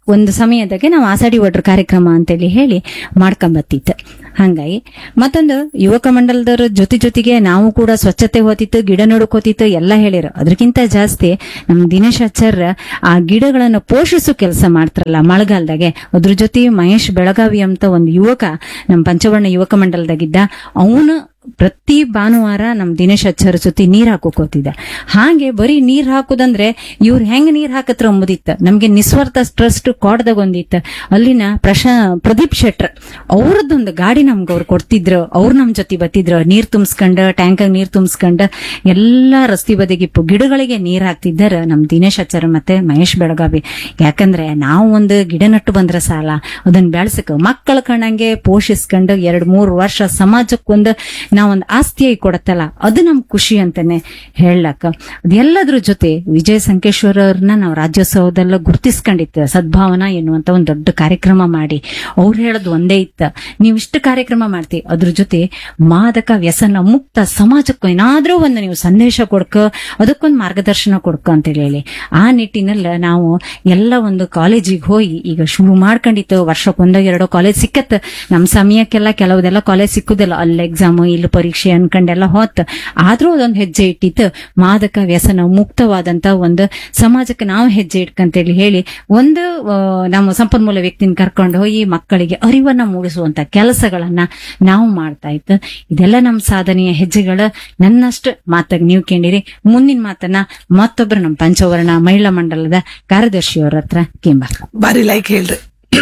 ಒಂದು ಸಮಯದಾಗೆ ನಾವು ಆಸಾಡಿ ಒಡ್ರ ಕಾರ್ಯಕ್ರಮ ಅಂತೇಳಿ ಹೇಳಿ ಮಾಡ್ಕೊಂಬತ್ತಿತ್ತು ಹಂಗಾಗಿ ಮತ್ತೊಂದು ಯುವಕ ಮಂಡಲದವ್ರ ಜೊತೆ ಜೊತೆಗೆ ನಾವು ಕೂಡ ಸ್ವಚ್ಛತೆ ಹೋತಿತ್ತು ಗಿಡ ನೋಡ್ಕೋತಿತ್ತು ಎಲ್ಲ ಹೇಳಿರು ಅದಕ್ಕಿಂತ ಜಾಸ್ತಿ ನಮ್ ದಿನೇಶ್ ಆಚಾರ್ಯ ಆ ಗಿಡಗಳನ್ನು ಪೋಷಿಸೋ ಕೆಲಸ ಮಾಡ್ತಾರಲ್ಲ ಮಳೆಗಾಲದಾಗೆ ಅದ್ರ ಜೊತೆ ಮಹೇಶ್ ಬೆಳಗಾವಿ ಅಂತ ಒಂದು ಯುವಕ ನಮ್ ಪಂಚವರ್ಣ ಯುವಕ ಮಂಡಲದಾಗಿದ್ದ ಅವನು ಪ್ರತಿ ಭಾನುವಾರ ನಮ್ ದಿನೇಶ್ ಅಚ್ಚರ ಜೊತೆ ನೀರ್ ಹಾಕೋಕೋತಿದ್ದ ಹಾಗೆ ಬರೀ ನೀರ್ ಹಾಕುದಂದ್ರೆ ಇವ್ರು ಹೆಂಗ್ ನೀರ್ ಹಾಕತ್ರ ಅಂಬುದಿತ್ತ ನಮ್ಗೆ ನಿಸ್ವಾರ್ಥ ಟ್ರಸ್ಟ್ ಕೋಡ್ದಾಗ ಒಂದಿತ್ತ ಅಲ್ಲಿನ ಪ್ರಶ ಪ್ರದೀಪ್ ಶೆಟ್ರ್ ಅವ್ರದ್ದೊಂದು ಗಾಡಿ ನಮ್ಗೆ ಅವ್ರು ಕೊಡ್ತಿದ್ರು ಅವ್ರು ನಮ್ ಜೊತೆ ಬತ್ತಿದ್ರು ನೀರ್ ತುಂಬಿಸ್ಕೊಂಡ ಟ್ಯಾಂಕಾಗ ನೀರ್ ತುಂಬಿಸ್ಕೊಂಡ ಎಲ್ಲಾ ರಸ್ತೆ ಬದಿಗೆ ಪು- ಗಿಡಗಳಿಗೆ ನೀರ್ ಹಾಕ್ತಿದ್ದಾರ ನಮ್ ದಿನೇಶ್ ಆಚಾರ ಮತ್ತೆ ಮಹೇಶ್ ಬೆಳಗಾವಿ ಯಾಕಂದ್ರೆ ನಾವು ಒಂದು ಗಿಡ ನಟ್ಟು ಬಂದ್ರೆ ಸಾಲ ಅದನ್ನ ಬೆಳೆಸಕ ಮಕ್ಕಳ ಕಣಂಗೆ ಪೋಷಿಸ್ಕೊಂಡು ಎರಡ್ ಮೂರ್ ವರ್ಷ ಸಮಾಜಕ್ಕೊಂದು ನಾವೊಂದು ಆಸ್ತಿಯಾಗಿ ಕೊಡತ್ತಲ್ಲ ಅದು ನಮ್ ಖುಷಿ ಅಂತಾನೆ ಹೇಳಕ್ಕ ಅದೆಲ್ಲದ್ರ ಜೊತೆ ವಿಜಯ ಸಂಕೇಶ್ವರ ಅವ್ರನ್ನ ನಾವು ರಾಜ್ಯೋತ್ಸವದಲ್ಲ ಗುರ್ತಿಸ್ಕೊಂಡಿತ್ತು ಸದ್ಭಾವನಾ ಎನ್ನುವಂತ ಒಂದು ದೊಡ್ಡ ಕಾರ್ಯಕ್ರಮ ಮಾಡಿ ಅವ್ರು ಹೇಳೋದು ಒಂದೇ ಇತ್ತ ನೀವು ಇಷ್ಟು ಕಾರ್ಯಕ್ರಮ ಮಾಡ್ತಿ ಅದ್ರ ಜೊತೆ ಮಾದಕ ವ್ಯಸನ ಮುಕ್ತ ಸಮಾಜಕ್ಕೂ ಏನಾದ್ರೂ ಒಂದು ನೀವು ಸಂದೇಶ ಕೊಡ್ಕ ಅದಕ್ಕೊಂದು ಮಾರ್ಗದರ್ಶನ ಕೊಡ್ಕ ಅಂತ ಹೇಳಿ ಆ ನಿಟ್ಟಿನಲ್ಲಿ ನಾವು ಎಲ್ಲ ಒಂದು ಕಾಲೇಜಿಗೆ ಹೋಗಿ ಈಗ ಶುರು ಮಾಡ್ಕೊಂಡಿತ್ತು ವರ್ಷಕ್ಕೊಂದೋ ಎರಡೋ ಕಾಲೇಜ್ ಸಿಕ್ಕತ್ ನಮ್ ಸಮಯಕ್ಕೆಲ್ಲ ಕೆಲವುದೆಲ್ಲ ಕಾಲೇಜ್ ಸಿಕ್ಕುದಿಲ್ಲ ಅಲ್ಲಿ ಎಕ್ಸಾಮ್ ಇಲ್ಲಿ ಪರೀಕ್ಷೆ ಅನ್ಕೊಂಡೆಲ್ಲ ಹೋತ್ ಆದ್ರೂ ಅದೊಂದು ಹೆಜ್ಜೆ ಇಟ್ಟಿತ್ತು ಮಾದಕ ವ್ಯಸನ ಮುಕ್ತವಾದಂತ ಒಂದು ಸಮಾಜಕ್ಕೆ ನಾವು ಹೆಜ್ಜೆ ಇಟ್ಕಂತೇಳಿ ಹೇಳಿ ಒಂದು ಆ, ನಮ್ಮ ಸಂಪನ್ಮೂಲ ವ್ಯಕ್ತಿನ ಕರ್ಕೊಂಡು ಹೋಗಿ ಮಕ್ಕಳಿಗೆ ಅರಿವನ್ನ ಮೂಡಿಸುವಂತ ಕೆಲಸಗಳನ್ನ ನಾವು ಮಾಡ್ತಾ ಇತ್ತು ಇದೆಲ್ಲ ನಮ್ಮ ಸಾಧನೆಯ ಹೆಜ್ಜೆಗಳ ನನ್ನಷ್ಟು ಮಾತಾಗ ನೀವು ಕೇಳಿರಿ ಮುಂದಿನ ಮಾತನ್ನ ಮತ್ತೊಬ್ರು ನಮ್ಮ ಪಂಚವರ್ಣ ಮಹಿಳಾ ಮಂಡಲದ ಕಾರ್ಯದರ್ಶಿಯವರ ಹತ್ರ ಕೇಂಬ ಬಾರಿ ಲೈಕ್ ಹೇಳ್ರಿ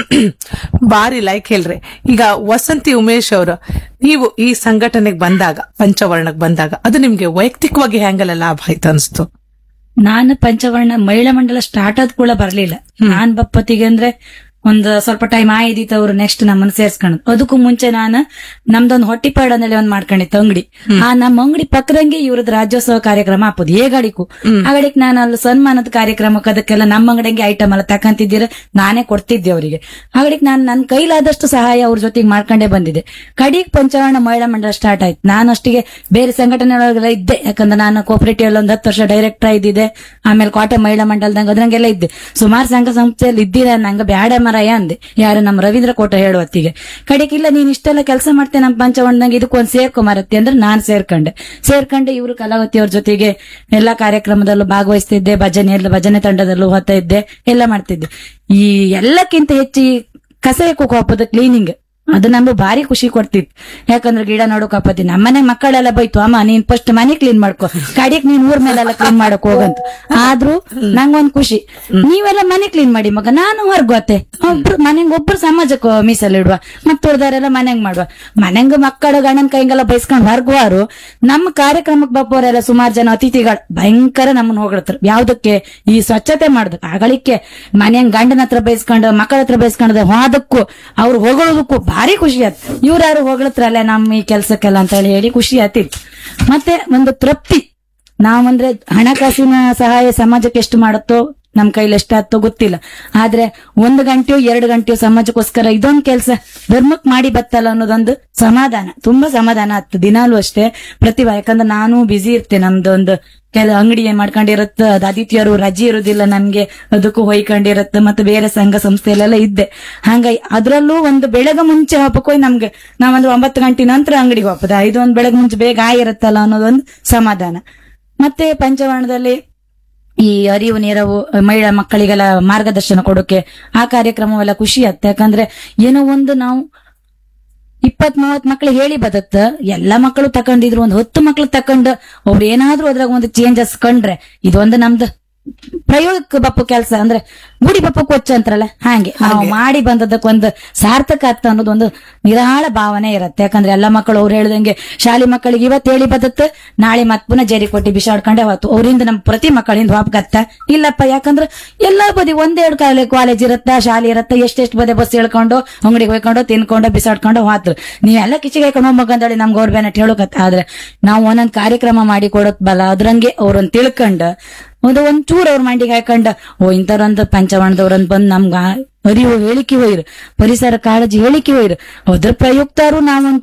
ಬಾರಿ ಲೈಕ್ ಹೇಳ್ರಿ ಈಗ ವಸಂತಿ ಉಮೇಶ್ ಅವರು ನೀವು ಈ ಸಂಘಟನೆಗೆ ಬಂದಾಗ ಪಂಚವರ್ಣಕ್ ಬಂದಾಗ ಅದು ನಿಮ್ಗೆ ವೈಯಕ್ತಿಕವಾಗಿ ಹೆಂಗೆಲ್ಲ ಲಾಭ ಆಯ್ತು ಅನ್ಸ್ತು ನಾನು ಪಂಚವರ್ಣ ಮಹಿಳಾ ಮಂಡಲ ಸ್ಟಾರ್ಟ್ ಆದ್ ಕೂಡ ಬರ್ಲಿಲ್ಲ ನಾನ್ ಬಪ್ಪತ್ತಿಗೆ ಅಂದ್ರೆ ಒಂದ್ ಸ್ವಲ್ಪ ಟೈಮ್ ಆಯ್ದಿತ್ತು ಅವ್ರು ನೆಕ್ಸ್ಟ್ ನಮ್ಮನ್ನ ಸೇರ್ಸ್ಕೊಂಡು ಅದಕ್ಕೂ ಮುಂಚೆ ನಾನು ನಮ್ದೊಂದು ಹೊಟ್ಟಿಪಾಡನಲ್ಲಿ ಒಂದ್ ಮಾಡ್ಕೊಂಡಿತ್ತು ಅಂಗಡಿ ಆ ನಮ್ಮ ಅಂಗಡಿ ಪಕ್ಕದಂಗೆ ಇವ್ರದ್ದು ರಾಜ್ಯೋತ್ಸವ ಕಾರ್ಯಕ್ರಮ ಹಾಪುದು ಏ ಗಾಡಿಗೂ ಆ ಗಾಡಿಗೆ ನಾನು ಅಲ್ಲಿ ಸನ್ಮಾನದ ಕಾರ್ಯಕ್ರಮಕ್ಕೆ ಅದಕ್ಕೆಲ್ಲ ನಮ್ಮ ಅಂಗಡಿಗೆ ಐಟಮ್ ಎಲ್ಲ ತಕಂತಿದ್ದೀರ ನಾನೇ ಕೊಡ್ತಿದ್ದೆ ಅವರಿಗೆ ಹಾಗಡಿಗೆ ನಾನು ನನ್ನ ಕೈಲಾದಷ್ಟು ಸಹಾಯ ಅವ್ರ ಜೊತೆಗೆ ಮಾಡ್ಕೊಂಡೇ ಬಂದಿದ್ದೆ ಕಡಿಗ್ ಪಂಚವರ್ಣ ಮಹಿಳಾ ಮಂಡಲ ಸ್ಟಾರ್ಟ್ ಆಯ್ತು ನಾನು ಅಷ್ಟಿಗೆ ಬೇರೆ ಸಂಘಟನೆಗಳೊಳಗೆಲ್ಲ ಇದ್ದೆ ಯಾಕಂದ್ರೆ ನಾನು ಕೋಪರೇಟಿವ್ ಅಲ್ಲಿ ಒಂದ್ ಹತ್ತು ವರ್ಷ ಡೈರೆಕ್ಟರ್ ಇದ್ದಿದ್ದೆ ಆಮೇಲೆ ಕೋಟೆ ಮಹಿಳಾ ಮಂಡಲದಂಗ ಅದ್ರಂಗೆಲ್ಲ ಇದ್ದೆ ಸುಮಾರು ಸಂಘ ಸಂಸ್ಥೆಯಲ್ಲಿ ಇದ್ದೀರ ನಂಗೆ ಬ್ಯಾಡ ಮರಯ ಅಂದೆ ಯಾರು ನಮ್ಮ ರವೀಂದ್ರ ಕೋಟ ಹೇಳುವ ಹೊತ್ತಿಗೆ ಕಡೆಗೆ ಇಲ್ಲ ನೀನ್ ಇಷ್ಟೆಲ್ಲ ಕೆಲಸ ಮಾಡ್ತೇನೆ ನಮ್ಮ ಪಂಚವಣ್ಣಂಗೆ ಇದಕ್ಕೊಂದ್ ಸೇರ್ಕೊ ಮರತ್ತೆ ಅಂದ್ರೆ ನಾನ್ ಸೇರ್ಕೊಂಡೆ ಸೇರ್ಕೊಂಡೆ ಇವರು ಕಲಾವತಿ ಅವ್ರ ಜೊತೆಗೆ ಎಲ್ಲಾ ಕಾರ್ಯಕ್ರಮದಲ್ಲೂ ಭಾಗವಹಿಸ್ತಿದ್ದೆ ಭಜನೆ ಎಲ್ಲ ಭಜನೆ ತಂಡದಲ್ಲೂ ಹೋಗ್ತಾ ಇದ್ದೆ ಎಲ್ಲ ಮಾಡ್ತಿದ್ದೆ ಈ ಎಲ್ಲಕ್ಕಿಂತ ಹೆಚ್ಚು ಈ ಕಸ ಎಕ್ಕೋಕ್ ಹೋಗ್ಬೋದು ಕ್ಲೀನಿಂಗ್ ಅದು ನಮ್ಗೆ ಭಾರಿ ಖುಷಿ ಕೊಡ್ತಿತ್ತು ಯಾಕಂದ್ರೆ ಗಿಡ ನೋಡೋಕ್ ಆಪತ್ತಿ ನಮ್ಮನೆ ಮಕ್ಕಳೆಲ್ಲ ಬೈತು ಅಮ್ಮ ನೀನ್ ಫಸ್ಟ್ ಮನೆ ಕ್ಲೀನ್ ಮಾಡ್ಕೊ ಕಡಿಕ್ ನೀನ್ ಊರ್ ಮೇಲೆಲ್ಲ ಕ್ಲೀನ್ ಮಾಡಕ್ ಹೋಗಂತ ಆದ್ರೂ ನಂಗೊಂದ್ ಖುಷಿ ನೀವೆಲ್ಲ ಮನೆ ಕ್ಲೀನ್ ಮಾಡಿ ಮಗ ನಾನು ಹೊರ್ಗೋತೆ ಒಬ್ರು ಮನೆಗ್ ಒಬ್ರು ಸಮಾಜಕ್ಕೆ ಮೀಸಲಿಡುವ ಮತ್ತ ಉಳ್ದಾರೆಲ್ಲ ಮನೆಗ್ ಮಾಡುವ ಮನೆಗ್ ಮಕ್ಕಳು ಗಂಡನ ಕೈಗೆಲ್ಲ ಬೈಸ್ಕೊಂಡ್ ಹೊರ್ಗುವಾರು ನಮ್ಮ ಕಾರ್ಯಕ್ರಮಕ್ಕೆ ಬಪ್ಪವರೆಲ್ಲ ಸುಮಾರು ಜನ ಅತಿಥಿಗಳು ಭಯಂಕರ ನಮ್ಮನ್ನ ಹೊಗಳ್ತಾರೆ ಯಾವ್ದಕ್ಕೆ ಈ ಸ್ವಚ್ಛತೆ ಮಾಡುದಕ್ಕೆ ಆಗಳಿಕೆ ಮನೆಯಂಗ್ ಗಂಡನ ಹತ್ರ ಬೈಸ್ಕೊಂಡು ಮಕ್ಕಳ ಹತ್ರ ಬೈಸ್ಕೊಂಡ್ ಹೋದಕ್ಕೂ ಅವ್ರು ಹೊಗಳೋದಕ್ಕೂ ಭಾರಿ ಖುಷಿ ಆಯ್ತು ಇವ್ರು ಯಾರು ಹೊಗಳತ್ರಲ್ಲ ನಮ್ಮ ಈ ಕೆಲ್ಸಕ್ಕೆಲ್ಲ ಅಂತ ಹೇಳಿ ಹೇಳಿ ಖುಷಿ ಆತಿತ್ತು ಮತ್ತೆ ಒಂದು ತೃಪ್ತಿ ನಾವಂದ್ರೆ ಹಣಕಾಸಿನ ಸಹಾಯ ಸಮಾಜಕ್ಕೆ ಎಷ್ಟು ಮಾಡುತ್ತೋ ನಮ್ ಕೈಲಿ ಎಷ್ಟಾಗ್ತೋ ಗೊತ್ತಿಲ್ಲ ಆದ್ರೆ ಒಂದು ಗಂಟೆಯೋ ಎರಡು ಗಂಟೆಯೋ ಸಮಾಜಕ್ಕೋಸ್ಕರ ಇದೊಂದು ಕೆಲಸ ಧರ್ಮಕ್ ಮಾಡಿ ಬತ್ತಲ್ಲ ಅನ್ನೋದೊಂದು ಸಮಾಧಾನ ತುಂಬಾ ಸಮಾಧಾನ ಆಗ್ತದೆ ದಿನಾಲೂ ಅಷ್ಟೇ ಪ್ರತಿಭಾ ಯಾಕಂದ್ರೆ ನಾನು ಬಿಸಿ ಇರ್ತೇನೆ ನಮ್ದೊಂದು ಕೆಲ ಅಂಗಡಿ ಮಾಡ್ಕೊಂಡಿರತ್ತ ಅದು ಆದಿತ್ಯರು ರಜೆ ಇರುದಿಲ್ಲ ನಮ್ಗೆ ಅದಕ್ಕೂ ಹೊಯ್ಕೊಂಡಿರತ್ತ ಮತ್ತೆ ಬೇರೆ ಸಂಘ ಸಂಸ್ಥೆಯಲ್ಲೆಲ್ಲ ಇದ್ದೆ ಹಂಗಾಗಿ ಅದ್ರಲ್ಲೂ ಒಂದು ಬೆಳಗ ಮುಂಚೆ ಹಬ್ಬಕ್ಕೆ ನಮ್ಗೆ ನಾವಂದ್ರೆ ಒಂಬತ್ತು ಗಂಟೆ ನಂತರ ಅಂಗಡಿಗೆ ಹೋಗ್ತದೆ ಇದು ಒಂದು ಬೆಳಗ್ಗೆ ಮುಂಚೆ ಬೇಗ ಆಗಿರತ್ತಲ್ಲ ಅನ್ನೋದೊಂದು ಸಮಾಧಾನ ಮತ್ತೆ ಪಂಚವರ್ಣದಲ್ಲಿ ಈ ಅರಿವು ನೆರವು ಮಹಿಳಾ ಮಕ್ಕಳಿಗೆಲ್ಲ ಮಾರ್ಗದರ್ಶನ ಕೊಡೋಕೆ ಆ ಕಾರ್ಯಕ್ರಮವೆಲ್ಲ ಖುಷಿ ಆಗುತ್ತೆ ಯಾಕಂದ್ರೆ ಏನೋ ಒಂದು ನಾವು ಇಪ್ಪತ್ ಮೂವತ್ ಮಕ್ಳು ಹೇಳಿ ಬದತ್ತ ಎಲ್ಲಾ ಮಕ್ಕಳು ತಕೊಂಡಿದ್ರು ಒಂದು ಹತ್ತು ಮಕ್ಳು ತಕೊಂಡು ಅವ್ರು ಏನಾದ್ರೂ ಅದ್ರಾಗ ಒಂದು ಚೇಂಜಸ್ ಕಂಡ್ರೆ ಇದೊಂದು ನಮ್ದು ಪ್ರಯೋಗಕ್ಕೆ ಬಪ್ಪು ಕೆಲಸ ಅಂದ್ರೆ ಗುಡಿ ಬಪ್ಪು ಕೊಚ್ಚ ಅಂತಾರಲ್ಲ ಹಾಗೆ ನಾವು ಮಾಡಿ ಬಂದದಕ್ಕೆ ಒಂದು ಸಾರ್ಥಕ ಆಗ್ತ ಅನ್ನೋದು ಒಂದು ನಿರಾಳ ಭಾವನೆ ಇರತ್ತೆ ಯಾಕಂದ್ರೆ ಎಲ್ಲ ಮಕ್ಕಳು ಅವ್ರು ಹೇಳ್ದಂಗೆ ಶಾಲೆ ಮಕ್ಕಳಿಗೆ ಇವತ್ತು ಹೇಳಿ ಬದತ್ತ ನಾಳೆ ಮತ್ ಪುನಃ ಜೇರಿ ಕೊಟ್ಟಿ ಬಿಸಾಡ್ಕೊಂಡೆ ಹೋತು ಅವರಿಂದ ನಮ್ಮ ಪ್ರತಿ ಮಕ್ಕಳಿಂದ ವಾಪಗತ್ತ ಇಲ್ಲಪ್ಪ ಯಾಕಂದ್ರೆ ಎಲ್ಲಾ ಬದಿ ಒಂದೆರಡು ಕಾಲೇ ಕಾಲೇಜ್ ಇರತ್ತ ಶಾಲೆ ಇರತ್ತ ಎಷ್ಟೆಷ್ಟು ಬದಿ ಬಸ್ ಹೇಳ್ಕೊಂಡು ಅಂಗಡಿಗೆ ಹೋಯ್ಕೊಂಡು ತಿನ್ಕೊಂಡು ಬಿಸಾಡ್ಕೊಂಡು ಹೋದ್ರು ನೀವೆಲ್ಲ ಕಿಚಿಗೆ ಹಾಕೊಂಡು ಹೋಗ್ಬೇಕಂತೇಳಿ ನಮ್ಗೆ ಅವ್ರ ಬೇನಟ್ ಹೇಳೋಕತ್ತ ಆದ್ರೆ ನಾವು ಒಂದೊಂದ್ ಕಾರ್ಯಕ್ರಮ ಮಾಡಿ ಕೊಡೋದ್ ಬಲ ಅದ್ರಂಗೆ ಅವ್ರನ್ನ ತಿಳ್ಕೊಂಡ್ ಒಂದು ಒಂಚೂರು ಅವ್ರ ಮಂಡಿಗೆ ಹಾಕೊಂಡ ಓ ಇಂಥವ್ರಂತ ಪಂಚವರ್ಣದವ್ರಂತ ಬಂದ್ ನಮ್ಗ ಅರಿವು ಹೇಳಿಕೆ ಹೋಯ್ರು ಪರಿಸರ ಕಾಳಜಿ ಹೇಳಿಕೆ ಹೋಯ್ರು ಅದ್ರ ಪ್ರಯುಕ್ತಾರು ನಾವ್ ಒಂಚೂರು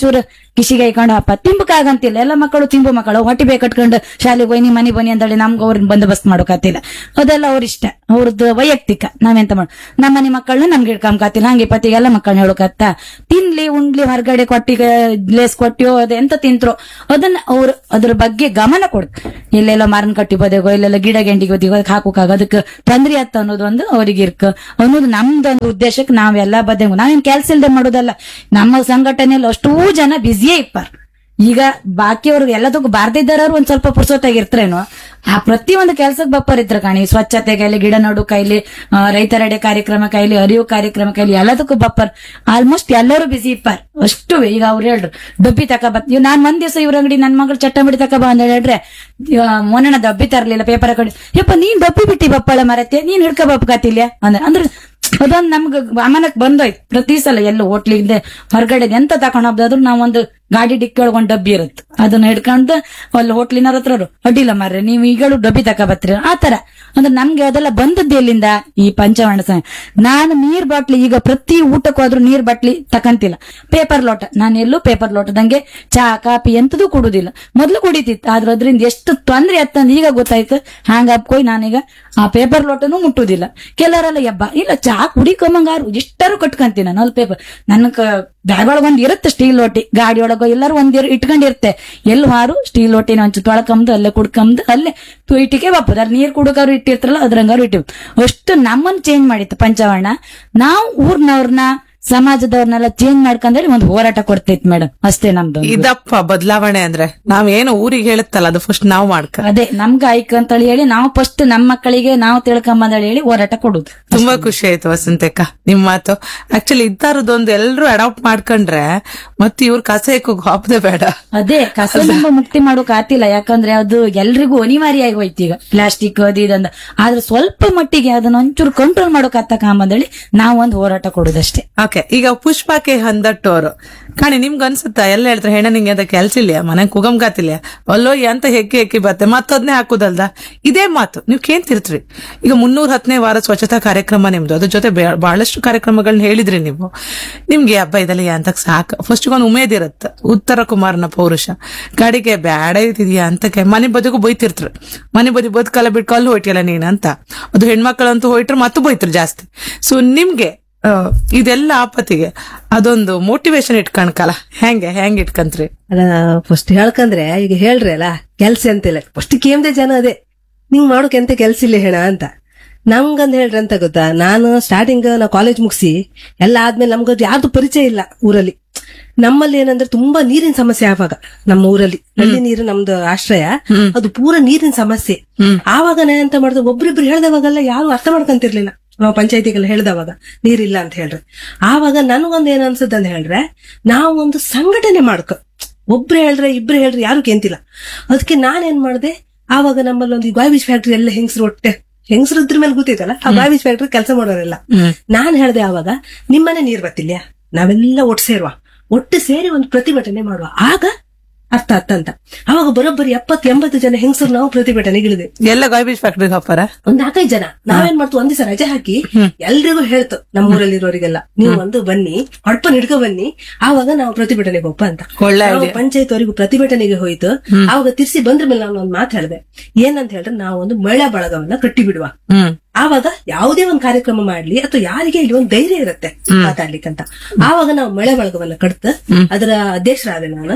ಕಿಶಿಗೆ ಇಕೊಂಡು ಹಪ್ಪ ತಿಂಬಕ್ಕಾಗಂತಿಲ್ಲ ಎಲ್ಲ ಮಕ್ಕಳು ತಿಂಬು ಮಕ್ಕಳು ಹೊಟ್ಟಿ ಬೇಗ ಕಟ್ಕೊಂಡು ಶಾಲೆಗೆ ಹೋಗಿ ನೀ ಮನೆ ಬನ್ನಿ ಅಂತೇಳಿ ನಮ್ಗೆ ಅವ್ರನ್ನ ಬಂದೋಬಸ್ತ್ ಮಾಡೋಕತ್ತಿಲ್ಲ ಅದೆಲ್ಲ ಅವ್ರ ಇಷ್ಟ ಅವ್ರದ್ದು ವೈಯಕ್ತಿಕ ನಾವೆಂತ ಮಾಡ ನಮ್ಮ ಮನೆ ಮಕ್ಕಳನ್ನ ನಮ್ಗೆ ಇಟ್ಕೊಂಬಕತ್ತಿಲ್ಲ ಹಂಗೆ ಪತಿಗೆಲ್ಲ ಮಕ್ಕಳನ್ನ ಹೇಳೋಕತ್ತ ತಿನ್ಲಿ ಉಂಡ್ಲಿ ಹೊರಗಡೆ ಕೊಟ್ಟಿಗೆ ಲೇಸ್ ಕೊಟ್ಟಿಯೋ ಅದ ಎಂತ ತಿಂತ್ರೋ ಅದನ್ನ ಅವ್ರು ಅದ್ರ ಬಗ್ಗೆ ಗಮನ ಕೊಡ್ ಎಲ್ಲೆಲ್ಲ ಮರನ್ ಕಟ್ಟಿ ಬದಗೋ ಇಲ್ಲೆಲ್ಲ ಗಿಡ ಗೆಂಡಿಗೆ ಬದಿಗೋ ಅದಕ್ಕೆ ಹಾಕೋಕಾಗ ಅದಕ್ಕೆ ತೊಂದ್ರೆ ಆತ ಅನ್ನೋದು ಒಂದು ಅವ್ರಿಗೆ ಇರ್ಕ ಅನ್ನೋದು ನಮ್ದೊಂದು ಉದ್ದೇಶಕ್ಕೆ ನಾವೆಲ್ಲ ಬದೆಂಗು ನಾವೇನ್ ಕೆಲ್ಸ ಇಲ್ದೆ ಮಾಡೋದಲ್ಲ ನಮ್ಮ ಸಂಘಟನೆಯಲ್ಲಿ ಅಷ್ಟೂ ಜನ ಬ್ಯುಸಿಯೇ ಇಪ್ಪಾರ ಈಗ ಬಾಕಿಯವ್ರಿಗೆ ಎಲ್ಲದಕ್ಕೂ ಬಾರ್ದಿದ್ದಾರು ಒಂದ್ ಸ್ವಲ್ಪ ಪುರ್ಸೊತ್ತಾಗಿರ್ತಾರೇನೋ ಆ ಪ್ರತಿಯೊಂದು ಕೆಲ್ಸಕ್ಕೆ ಬಪ್ಪರ್ ಇದ್ರ ಕಾಣಿ ಸ್ವಚ್ಛತೆ ಕೈಲಿ ಗಿಡ ನಡು ಕೈಲಿ ಆ, ರೈತರೆಡೆ ಕಾರ್ಯಕ್ರಮ ಕೈಲಿ ಅರಿವು ಕಾರ್ಯಕ್ರಮ ಕೈಲಿ ಎಲ್ಲದಕ್ಕೂ ಬಪ್ಪರ್ ಆಲ್ಮೋಸ್ಟ್ ಎಲ್ಲರೂ ಬಿಸಿ ಇಪ್ಪಾರ್ ಅಷ್ಟು ಈಗ ಅವ್ರು ಹೇಳ್ರು ಡಬ್ಬಿ ತಕ ಬತ್ ಇವ್ ನಾನ್ ಒಂದ್ ದಿವಸ ಇವ್ರ ಅಂಗಡಿ ನನ್ ಮಗಳು ಚಟ್ಟಂಬಡಿ ತಕ ಬಾ ಅಂತ ಹೇಳ್ರೆ ಮೊನ್ನ ಡಬ್ಬಿ ತರ್ಲಿಲ್ಲ ಪೇಪರ್ ಕಡೆ ಯಪ್ಪ ನೀನ್ ಡಬ್ಬಿ ಬಿಟ್ಟಿ ಬಪ್ಪಳ ಮರತ್ತೆ ನೀನ್ ಹಿಡ್ಕ ಬಪ್ಪಕಾತಿಲ್ಯ ಅಂದ್ರೆ ಅಂದ್ರೆ ಅದೊಂದ್ ನಮ್ಗ ಗಮನಕ್ ಬಂದೋಯ್ತು ಪ್ರತಿ ಸಲ ಎಲ್ಲ ಹೋಟ್ಲಿಂದ ಹೊರಗಡೆ ಎಂತ ತಕೊಂಡ್ ಹೋಗ್ದಾದ್ರು ನಾವೊಂದು ಗಾಡಿ ಡಿಕ್ಕಿ ಒಳಗೊಂದ್ ಡಬ್ಬಿ ಇರುತ್ತೆ ಅದನ್ನ ಹಿಡ್ಕೊಂಡು ಅಲ್ಲಿ ಹೋಟ್ಲಿನವ್ರ ಹತ್ರ ಅವ್ರು, ಅಡ್ಡಿಲ್ಲ ಮಾರ್ರೆ ನೀವು ಈಗಳು ಡಬ್ಬಿ ತಕೊಬತ್ರಿ ಆ ತರ ಅಂದ್ರೆ ನಮ್ಗೆ ಅದೆಲ್ಲ ಬಂದದ್ದು ಎಲ್ಲಿಂದ ಈ ಪಂಚವರ್ಣ ಸಂಘ ನಾನು ನೀರ್ ಬಾಟ್ಲಿ ಈಗ ಪ್ರತಿ ಊಟಕ್ಕೂ ಆದ್ರೂ ನೀರ್ ಬಾಟ್ಲಿ ತಕಂತಿಲ್ಲ ಪೇಪರ್ ಲೋಟ ನಾನು ಎಲ್ಲೂ ಪೇಪರ್ ಲೋಟದಂಗೆ ಚಾ ಕಾಫಿ ಎಂತದೂ ಕುಡುದಿಲ್ಲ ಮೊದ್ಲು ಕುಡಿತಿತ್ತು ಆದ್ರೆ ಅದ್ರಿಂದ ಎಷ್ಟು ತೊಂದ್ರೆ ಆತ್ತಂದ್ ಈಗ ಗೊತ್ತಾಯ್ತು ಹ್ಯಾಂಗ್ ಹಾಕೋಯ್ ನಾನೀಗ ಆ ಪೇಪರ್ ಲೋಟನೂ ಮುಟ್ಟುದಿಲ್ಲ ಕೆಲವರೆಲ್ಲ ಯಬ್ಬ ಇಲ್ಲ ಚಾ ಕುಡಿಕೊಂಬಂಗಾರು ಎಷ್ಟಾರು ಕಟ್ಕಂತೀನಿ ನಾನು ಅಲ್ಲಿ ಪೇಪರ್ ನನ್ನ ಬ್ಯಾಗ್ ಒಂದ್ ಇರುತ್ತೆ ಸ್ಟೀಲ್ ಲೋಟಿ ಗಾಡಿ ಒಳಗೋ ಎಲ್ಲರೂ ಒಂದ್ ಇರ್- ಇಟ್ಕೊಂಡಿರುತ್ತೆ ಎಲ್ಲಿ ಹಾರು ಸ್ಟೀಲ್ ಲೋಟಿನ ಒಂಚು ತೊಳ್ಕಂದು ಅಲ್ಲೇ ಕುಡ್ಕಂದು ಅಲ್ಲೇ ತು- ಇಟ್ಟಿಗೆ ಬಪ್ಪದ ಅಲ್ಲಿ ನೀರ್ ಕುಡುಕವ್ರು ಇಟ್ಟಿರ್ತಾರಲ್ಲ ಅದ್ರಂಗಾರು ಇಟ್ಟಿವ್ ಅಷ್ಟು ನಮ್ಮನ್ನ ಚೇಂಜ್ ಮಾಡಿತ್ತು ಪಂಚವರ್ಣ ನಾವು ಊರ್ನವ್ರನ್ನ ಸಮಾಜದವ್ರನ್ನೆಲ್ಲ ಚೇಂಜ್ ಮಾಡ್ಕೊಂಡೇಳಿ ಒಂದು ಹೋರಾಟ ಕೊಡ್ತೈತ್ ಮೇಡಮ್ ಅಷ್ಟೇ ನಮ್ದು ಇದಪ್ಪ ಬದಲಾವಣೆ ಅಂದ್ರೆ ನಾವೇನು ಊರಿಗೆ ಹೇಳುತ್ತಲ್ಲ ಅದು ಫಸ್ಟ್ ನಾವು ಮಾಡ್ಕ ಅದೇ ನಮ್ಗೆ ಆಯ್ಕೆ ಅಂತ ಹೇಳಿ ನಾವು ಫಸ್ಟ್ ನಮ್ಮ ಮಕ್ಕಳಿಗೆ ನಾವು ತಿಳ್ಕೊಂಬಂದ ಹೇಳಿ ಹೋರಾಟ ಕೊಡುದು ತುಂಬಾ ಖುಷಿ ಆಯ್ತು ವಸಂತಕ್ಕ ನಿಮ್ ಮಾತು ಆಕ್ಚುಲಿ ಇದ್ದಾರದೊಂದು ಎಲ್ರು ಅಡಾಪ್ಟ್ ಮಾಡ್ಕೊಂಡ್ರೆ ಮತ್ತೆ ಇವ್ರ ಕಸೆಕ್ಕೂ ಹಾಪದೆ ಬೇಡ ಅದೇ ಕಸದಿಂದ ಮುಕ್ತಿ ಮಾಡೋಕ್ ಆತಿಲ್ಲ ಯಾಕಂದ್ರೆ ಅದು ಎಲ್ರಿಗೂ ಅನಿವಾರ್ಯ ಆಗಿ ಹೋಯ್ತು ಈಗ ಪ್ಲಾಸ್ಟಿಕ್ ಅದು ಇದಂದ ಆದ್ರೆ ಸ್ವಲ್ಪ ಮಟ್ಟಿಗೆ ಅದನ್ನ ಒಂಚೂರು ಕಂಟ್ರೋಲ್ ಮಾಡೋಕ್ ಆತಕಂಬಂದೇಳಿ ನಾವು ಒಂದು ಹೋರಾಟ ಕೊಡುದಷ್ಟೇ ಓಕೆ ಈಗ ಪುಷ್ಪಕ್ಕೆ ಹಂದಟ್ಟೋರು ಕಾಣಿ ನಿಮ್ಗೆ ಅನ್ಸುತ್ತಾ ಎಲ್ಲ ಹೇಳ್ತಾರೆ ಹೆಣ್ಣ ನಿಂಗೆ ಅದ ಕೆಲ್ಸ ಇಲ್ಲ ಮನೆ ಕುಗಮ್ಗಾತಿಲ್ಲ ಅಲ್ಲೋ ಎಂತ ಹೆಕ್ಕಿ ಹೆಕ್ಕಿ ಬತ್ತೆ ಮತ್ತದ್ನೇ ಹಾಕುದಲ್ದ ಇದೇ ಮಾತು ನೀವು ಕೇಳ್ತಿರ್ತ್ರಿ ಈಗ ಮುನ್ನೂರ ಹತ್ತನೇ ವಾರ ಸ್ವಚ್ಛತಾ ಕಾರ್ಯಕ್ರಮ ನಿಮ್ದು ಅದ್ರ ಜೊತೆ ಬೆ- ಬಹಳಷ್ಟು ಕಾರ್ಯಕ್ರಮಗಳನ್ನ ಹೇಳಿದ್ರಿ ನೀವು ನಿಮ್ಗೆ ಹಬ್ಬ ಇದೆಲ್ಲ ಅಂತ ಸಾಕು ಫಸ್ಟ್ ಒಂದು ಉಮೇದ್ ಇರತ್ತೆ ಉತ್ತರ ಕುಮಾರನ ಪೌರುಷ ಗಾಡಿಗೆ ಬ್ಯಾಡ ಇದ್ದಿದ್ಯಾ ಅಂತಕ್ಕೆ ಮನೆ ಬದಿಗೂ ಬೈತಿರ್ತ್ರು ಮನೆ ಬದಿ ಬದುಕಲ್ಲ ಬಿಟ್ಟು ಕಲ್ಲು ಹೊಯ್ಟಿಯಲ್ಲ ನೀನ್ ಅಂತ ಅದು ಹೆಣ್ಮಕ್ಳಂತೂ ಹೋಯ್ಟ್ರೆ ಮತ್ತು ಬೈತ್ರು ಜಾಸ್ತಿ ಸೊ ನಿಮ್ಗೆ ಆ, ಇದೆಲ್ಲ ಆಪತ್ತಿಗೆ ಅದೊಂದು ಮೋಟಿವೇಶನ್ ಇಟ್ಕಣ್ಕಲ್ಲ ಹೆಂಗೆ ಹೆಂಗ್ ಇಟ್ಕಂತ್ರಿ ಅಲ್ಲ ಫಸ್ಟ್ ಹೇಳ್ಕಂದ್ರೆ ಈಗ ಹೇಳ್ರಿ ಅಲ್ಲ ಕೆಲ್ಸ ಅಂತಿಲ್ಲ ಫಸ್ಟ್ ಕೇಮ್ದೆ ಜನ ಅದೇ ನಿಂಗ್ ಮಾಡೋಕೆ ಎಂತ ಕೆಲ್ಸ ಇಲ್ಲ ಹೇಳ ಅಂತ ನಮ್ಗಂದ್ ಹೇಳ್ರಿ ಅಂತ ಗೊತ್ತಾ ನಾನು ಸ್ಟಾರ್ಟಿಂಗ್ ನಾ ಕಾಲೇಜ್ ಮುಗಿಸಿ ಎಲ್ಲ ಆದ್ಮೇಲೆ ನಮ್ಗದು ಯಾರ್ದು ಪರಿಚಯ ಇಲ್ಲ ಊರಲ್ಲಿ ನಮ್ಮಲ್ಲಿ ಏನಂದ್ರೆ ತುಂಬಾ ನೀರಿನ ಸಮಸ್ಯೆ ಆವಾಗ ನಮ್ಮ ಊರಲ್ಲಿ ನಲ್ಲಿ ನೀರು ನಮ್ದು ಆಶ್ರಯ ಅದು ಪೂರ ನೀರಿನ ಸಮಸ್ಯೆ ಆವಾಗ ನಾ ಎಂತ ಮಾಡಿದ್ರೆ ಒಬ್ರಿಬ್ರು ಹೇಳ್ದವಾಗೆಲ್ಲ ಯಾರು ಅರ್ಥ ಮಾಡ್ಕೊಂತಿರ್ಲಿಲ್ಲ ನಾವು ಪಂಚಾಯತಿಗೆಲ್ಲ ಹೇಳ್ದವಾಗ ನೀರಿಲ್ಲ ಅಂತ ಹೇಳ್ರಿ ಆವಾಗ ನನಗೊಂದು ಏನ್ ಅನ್ಸುತ್ತೆ ಅಂತ ಹೇಳ್ರೆ ನಾವು ಒಂದು ಸಂಘಟನೆ ಮಾಡ್ಕೊ ಒಬ್ರು ಹೇಳ್ರೆ ಇಬ್ರು ಹೇಳ್ರೆ ಯಾರು ಕೇಂತಿಲ್ಲ ಅದಕ್ಕೆ ನಾನೇನ್ ಮಾಡ್ದೆ ಆವಾಗ ನಮ್ಮಲ್ಲಿ ಒಂದು ಗಾಯ್ಬೀಜ್ ಫ್ಯಾಕ್ಟ್ರಿ ಎಲ್ಲ ಹೆಂಗಸರು ಒಟ್ಟೆ ಹೆಂಗಸರು ಇದ್ರ ಮೇಲೆ ಗೊತ್ತಿತ್ತಲ್ಲ ಆ ಗಾಯ್ಬೀಜ್ ಫ್ಯಾಕ್ಟ್ರಿ ಕೆಲಸ ಮಾಡೋರೆಲ್ಲ ನಾನ್ ಹೇಳ್ದೆ ಆವಾಗ ನಿಮ್ಮನೆ ನೀರ್ ಬರ್ತಿಲ್ಲ ನಾವೆಲ್ಲ ಒಟ್ಟು ಸೇರುವ ಒಟ್ಟು ಸೇರಿ ಒಂದು ಪ್ರತಿಭಟನೆ ಮಾಡುವ ಆಗ ಅರ್ಥ ಅರ್ಥ ಅಂತ ಅವಾಗ ಬರೋಬ್ಬರಿ ಎಪ್ಪತ್ ಎಂಬತ್ತು ಜನ ಹೆಂಗಸರು ನಾವು ಪ್ರತಿಭಟನೆಗೆ ಇಳಿದೆ ಎಲ್ಲ ಗಾಯ್ಬೀಜ್ ಫ್ಯಾಕ್ಟ್ರಿ ಹಾಪಾರ ಒಂದ್ ನಾಲ್ಕೈದು ಜನ ನಾವೇನ್ ಮಾಡ್ತು ಒಂದ್ ದಿವಸ ರಜೆ ಹಾಕಿ ಎಲ್ರಿಗೂ ಹೇಳ್ತು ನಮ್ಮ ಊರಲ್ಲಿರೋರಿಗೆಲ್ಲ ನೀವು ಒಂದು ಬನ್ನಿ ಹೊಡ್ಪನ್ ಹಿಡ್ಕೊ ಬನ್ನಿ ಆವಾಗ ನಾವು ಪ್ರತಿಭಟನೆಗೆ ಹೋಗ್ಪ ಅಂತ ಒಳ್ಳೆ ನಾವು idea. ಪಂಚಾಯತ್ ಅವರಿಗೂ ಪ್ರತಿಭಟನೆಗೆ ಹೋಯ್ತು ಆವಾಗ ತಿರ್ಸಿ ಬಂದ್ರ ಮೇಲೆ ನಾನು ಒಂದು ಮಾತು ಹೇಳಿದೆ ಏನಂತ ಹೇಳಿದ್ರೆ ನಾವು ಒಂದು ಮಹಿಳಾ ಬಳಗವನ್ನ ಕಟ್ಟಿ ಬಿಡುವ ಹ್ಮ್ ಆವಾಗ ಯಾವುದೇ ಒಂದು ಕಾರ್ಯಕ್ರಮ ಮಾಡ್ಲಿ ಅಥವಾ ಯಾರಿಗೆ ಇಲ್ಲಿ ಒಂದು ಧೈರ್ಯ ಇರುತ್ತೆ ಮಾತಾಡ್ಲಿಕ್ಕಂತ ಆವಾಗ ನಾವು ಮಳೆ ಬಳಗವನ್ನ ಕಡ್ತು ಅದರ ಅಧ್ಯಕ್ಷರಾದೆ ನಾನು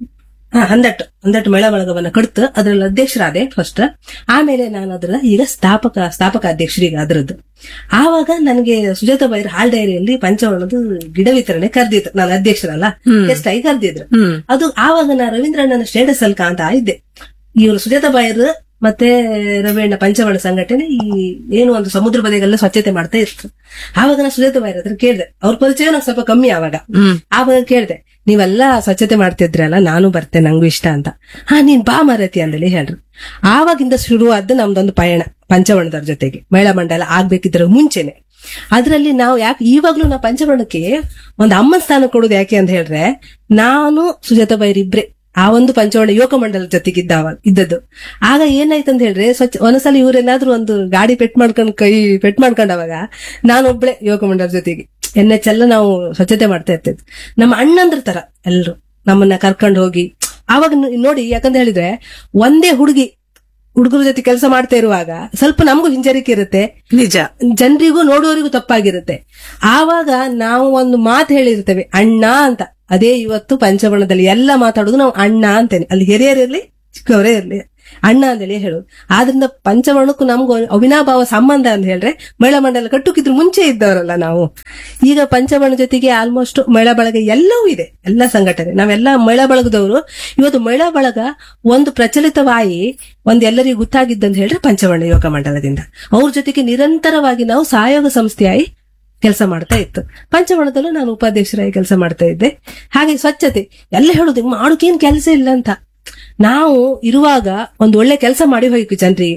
ಹಾ ಹಂದಟ್ಟು ಹಂದಟ್ಟು ಮಹಿಳಾ ಬಳಗವನ್ನ ಕಡ್ತು ಅದ್ರಲ್ಲಿ ಅಧ್ಯಕ್ಷರಾದೆ ಫಸ್ಟ್ ಆಮೇಲೆ ನಾನು ಅದರ ಈಗ ಸ್ಥಾಪಕ ಸ್ಥಾಪಕ ಅಧ್ಯಕ್ಷರಿಗೆ ಅದರದ್ದು ಆವಾಗ ನನಗೆ ಸುಜಾತ ಬೈರ್ ಹಾಲ್ ಡೈರಿಯಲ್ಲಿ ಪಂಚವರ್ಣದ ಗಿಡ ವಿತರಣೆ ಕರ್ದಿದ್ರು ನಾನು ಅಧ್ಯಕ್ಷರಲ್ಲ ಗೆಸ್ಟ್ ಆಗಿ ಕರ್ದಿದ್ರು ಅದು ಆವಾಗ ನಾ ರವೀಂದ್ರಣ್ಣನ ಸ್ಟೇಟಸ್ ಅಲ್ಲಿ ಕಾಣ್ತಾ ಇದ್ದೆ ಇವರು ಸುಜಾತ ಬಾಯರ್ ಮತ್ತೆ ರವೀಣ್ಣ ಪಂಚವರ್ಣ ಸಂಘಟನೆ ಈ ಏನು ಒಂದು ಸಮುದ್ರ ಬದಿಗೆಲ್ಲ ಸ್ವಚ್ಛತೆ ಮಾಡ್ತಾ ಇರ್ತಾರೆ ಆವಾಗ ನಾ ಸುಜಾತ ಬಾಯರ್ ಹತ್ರ ಕೇಳಿದೆ ಅವ್ರ ಪರಿಚಯ ನಂಗೆ ಸ್ವಲ್ಪ ಕಮ್ಮಿ ಆವಾಗ ಆವಾಗ ಕೇಳಿದೆ ನೀವೆಲ್ಲ ಸ್ವಚ್ಛತೆ ಮಾಡ್ತಿದ್ರಲ್ಲ ನಾನು ಬರ್ತೇನೆ ನಂಗೂ ಇಷ್ಟ ಅಂತ ಹಾ ನೀನ್ ಬಾ ಮರತಿ ಅಂದಲಿ ಹೇಳ್ರಿ ಆವಾಗಿಂದ ಶುರುವಾದ ನಮ್ದೊಂದು ಪಯಣ ಪಂಚವರ್ಣದವ್ರ ಜೊತೆಗೆ ಮಹಿಳಾ ಮಂಡಲ ಆಗ್ಬೇಕಿದ್ರ ಮುಂಚೆನೆ ಅದ್ರಲ್ಲಿ ನಾವು ಯಾಕೆ ಇವಾಗ್ಲೂ ನಾವು ಪಂಚವರ್ಣಕ್ಕೆ ಒಂದು ಅಮ್ಮನ ಸ್ಥಾನ ಕೊಡೋದು ಯಾಕೆ ಅಂತ ಹೇಳ್ರೆ ನಾನು ಸುಜಾತ ಬೈರ್ ಇಬ್ರೆ ಆ ಒಂದು ಪಂಚವರ್ಣ ಯುವಕ ಮಂಡಲ ಜೊತೆಗೆ ಇದ್ದಾವ ಇದ್ದದ್ದು ಆಗ ಏನಾಯ್ತು ಅಂತ ಹೇಳ್ರೆ ಸ್ವಚ್ಛ ಒಂದ್ಸಲ ಇವ್ರೆಲ್ಲಾದ್ರೂ ಒಂದು ಗಾಡಿ ಪೆಟ್ ಮಾಡ್ಕೊಂಡ್ ಕೈ ಪೆಟ್ ಮಾಡ್ಕೊಂಡವಾಗ ನಾನೊಬ್ಳೆ ಯುವಕ ಮಂಡಲ ಜೊತೆಗೆ ಎನ್ ಎಚ್ ಎಲ್ಲ ನಾವು ಸ್ವಚ್ಛತೆ ಮಾಡ್ತಾ ಇರ್ತಿದ್ವಿ ನಮ್ಮ ಅಣ್ಣಂದ್ರ ತರ ಎಲ್ರು ನಮ್ಮನ್ನ ಕರ್ಕೊಂಡು ಹೋಗಿ ಆವಾಗ ನ- ನೋಡಿ ಯಾಕಂತ ಹೇಳಿದ್ರೆ ಒಂದೇ ಹುಡುಗಿ ಹುಡುಗರ ಜೊತೆ ಕೆಲಸ ಮಾಡ್ತಾ ಇರುವಾಗ ಸ್ವಲ್ಪ ನಮಗೂ ಹಿಂಜರಿಕೆ ಇರುತ್ತೆ ನಿಜ ಜನರಿಗೂ ನೋಡುವವರಿಗೂ ತಪ್ಪಾಗಿರುತ್ತೆ ಆವಾಗ ನಾವು ಒಂದು ಮಾತು ಹೇಳಿರ್ತೇವೆ ಅಣ್ಣ ಅಂತ ಅದೇ ಇವತ್ತು ಪಂಚವರ್ಣದಲ್ಲಿ ಎಲ್ಲ ಮಾತಾಡೋದು ನಾವು ಅಣ್ಣ ಅಂತೇನೆ ಅಲ್ಲಿ ಹಿರಿಯರಿರ್ಲಿ ಚಿಕ್ಕವರೇ ಇರ್ಲಿ ಅಣ್ಣ ಅಂತೇಳಿ ಹೇಳೋದು ಆದ್ರಿಂದ ಪಂಚವರ್ಣಕ್ಕೂ ನಮಗೂ ಅವಿನಾಭಾವ ಸಂಬಂಧ ಅಂತ ಹೇಳಿದ್ರೆ ಮಹಿಳಾ ಮಂಡಲ ಕಟ್ಟುಕಿದ್ರು ಮುಂಚೆ ಇದ್ದವರಲ್ಲ ನಾವು ಈಗ ಪಂಚವರ್ಣ ಜೊತೆಗೆ ಆಲ್ಮೋಸ್ಟ್ ಮಹಿಳಾ ಬಳಗ ಎಲ್ಲವೂ ಇದೆ ಎಲ್ಲ ಸಂಘಟನೆ ನಾವೆಲ್ಲ ಮಹಿಳಾ ಬಳಗದವರು ಇವತ್ತು ಮಹಿಳಾ ಬಳಗ ಒಂದು ಪ್ರಚಲಿತವಾಯಿ ಒಂದು ಎಲ್ಲರಿಗೂ ಗೊತ್ತಾಗಿದ್ದಂತ ಹೇಳಿದ್ರೆ ಪಂಚವರ್ಣ ಯುವಕ ಮಂಡಲದಿಂದ ಅವ್ರ ಜೊತೆಗೆ ನಿರಂತರವಾಗಿ ನಾವು ಸಹಯೋಗ ಸಂಸ್ಥೆಯಾಗಿ ಕೆಲಸ ಮಾಡ್ತಾ ಇತ್ತು ಪಂಚವರ್ಣದಲ್ಲೂ ನಾನು ಉಪಾಧ್ಯಕ್ಷರಾಗಿ ಕೆಲಸ ಮಾಡ್ತಾ ಇದ್ದೆ ಹಾಗೆ ಸ್ವಚ್ಛತೆ ಎಲ್ಲ ಹೇಳುದು ಮಾಡೋಕೇನ್ ಕೆಲಸ ಇಲ್ಲ ಅಂತ ನಾವು ಇರುವಾಗ ಒಂದು ಒಳ್ಳೆ ಕೆಲಸ ಮಾಡಿ ಹೋಯ್ಕು ಜನರಿಗೆ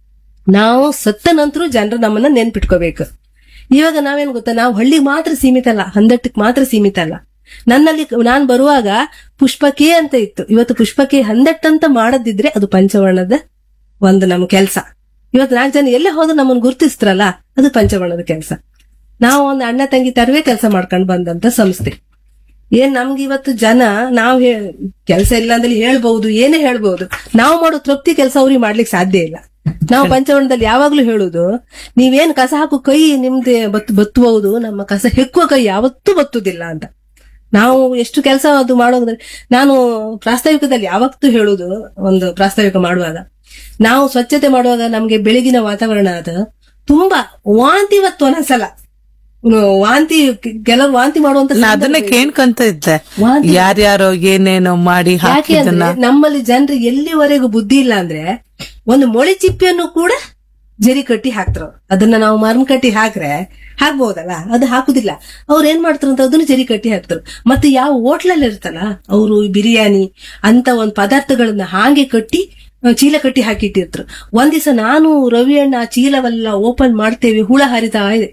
ನಾವು ಸತ್ತ ನಂತರ ಜನರು ನಮ್ಮನ್ನ ನೆನ್ಪಿಟ್ಕೋಬೇಕು ಇವಾಗ ನಾವೇನ್ ಗೊತ್ತಾ ನಾವು ಹಳ್ಳಿಗೆ ಮಾತ್ರ ಸೀಮಿತ ಅಲ್ಲ ಹಂದಟ್ಟಕ್ಕೆ ಮಾತ್ರ ಸೀಮಿತ ಅಲ್ಲ ನನ್ನಲ್ಲಿ ನಾನ್ ಬರುವಾಗ ಪುಷ್ಪಕೆ ಅಂತ ಇತ್ತು ಇವತ್ತು ಪುಷ್ಪಕೆ ಹಂದಟ್ಟಂತ ಮಾಡದಿದ್ರೆ ಅದು ಪಂಚವರ್ಣದ ಒಂದು ನಮ್ಮ ಕೆಲಸ ಇವತ್ತು ನಾಲ್ಕು ಜನ ಎಲ್ಲೇ ಹೋದ್ರು ನಮ್ಮನ್ನು ಗುರುತಿಸ್ತಾರಲ್ಲ ಅದು ಪಂಚವರ್ಣದ ಕೆಲಸ ನಾವು ಒಂದು ಅಣ್ಣ ತಂಗಿ ತರವೇ ಕೆಲಸ ಮಾಡ್ಕೊಂಡು ಬಂದಂತ ಸಂಸ್ಥೆ ಏನ್ ನಮ್ಗೆ ಇವತ್ತು ಜನ ನಾವು ಕೆಲಸ ಇಲ್ಲ ಅಂದ್ರೆ ಹೇಳ್ಬಹುದು ಏನೇ ಹೇಳ್ಬಹುದು ನಾವು ಮಾಡೋ ತೃಪ್ತಿ ಕೆಲಸ ಅವ್ರಿಗೆ ಮಾಡ್ಲಿಕ್ಕೆ ಸಾಧ್ಯ ಇಲ್ಲ ನಾವು ಪಂಚವರ್ಣದಲ್ಲಿ ಯಾವಾಗ್ಲೂ ಹೇಳುದು ನೀವೇನ್ ಕಸ ಹಾಕೋ ಕೈ ನಿಮ್ದೆ ಬತ್ ಬತ್ತುವುದು ನಮ್ಮ ಕಸ ಹೆಕ್ಕುವ ಕೈ ಯಾವತ್ತೂ ಬತ್ತುದಿಲ್ಲ ಅಂತ ನಾವು ಎಷ್ಟು ಕೆಲಸ ಅದು ಮಾಡೋದ್ರೆ ನಾನು ಪ್ರಾಸ್ತಾವಿಕದಲ್ಲಿ ಯಾವತ್ತೂ ಹೇಳುದು ಒಂದು ಪ್ರಾಸ್ತಾವಿಕ ಮಾಡುವಾಗ ನಾವು ಸ್ವಚ್ಛತೆ ಮಾಡುವಾಗ ನಮ್ಗೆ ಬೆಳಗಿನ ವಾತಾವರಣ ಅದು ತುಂಬಾ ವಾಂತಿ ಇವತ್ತು ಒಂದೊಂದ್ಸಲ ಹ್ಮ್, ವಾಂತಿ ಕೆಲವರು ವಾಂತಿ ಮಾಡುವಂತ ನಾ ಅದನ್ನ ಸಂದರ್ಭ ಇದೆ. ಕೇಳ್ಕೊಂತ ಇದ್ದೆ ವಾಂತಿ ಯಾರ್ಯಾರೋ ಏನೇನೋ ಮಾಡಿ ಯಾಕೆ ಹಾಕಿದ್ದನ್ನ ಅಂದ್ರೆ ನಮ್ಮಲ್ಲಿ ಜನರಿಗೆ ಎಲ್ಲಿವರೆಗೂ ಬುದ್ಧಿ ಇಲ್ಲ ಅಂದ್ರೆ ಒಂದು ಮೊಳೆ ಚಿಪ್ಪಿಯನ್ನು ಕೂಡ ಜರಿ ಕಟ್ಟಿ ಹಾಕ್ತಾರ ಅದನ್ನ ನಾವು ಮರಂ ಕಟ್ಟಿ ಹಾಕ್ರೆ ಹಾಕ್ಬಹುದಲ್ಲ ಅದು ಹಾಕುದಿಲ್ಲ ಅವ್ರು ಏನ್ ಮಾಡ್ತಾರ ಅಂತ ಅದನ್ನ ಜರಿ ಕಟ್ಟಿ ಹಾಕ್ತಾರ ಮತ್ತೆ ಯಾವ ಹೋಟ್ಲಲ್ಲಿ ಇರ್ತಲ್ಲ ಅವರು ಬಿರಿಯಾನಿ ಅಂತ ಒಂದ್ ಪದಾರ್ಥಗಳನ್ನ ಹಾಗೆ ಕಟ್ಟಿ ಆ, ಚೀಲ ಕಟ್ಟಿ ಹಾಕಿಟ್ಟಿರ್ತಾರೆ ಒಂದ್ ದಿವಸ ನಾನು ರವಿ ಅಣ್ಣ ಆ ಚೀಲವೆಲ್ಲ ಓಪನ್ ಮಾಡ್ತೇವೆ ಹುಳ ಹರಿತಾ ಇದೆ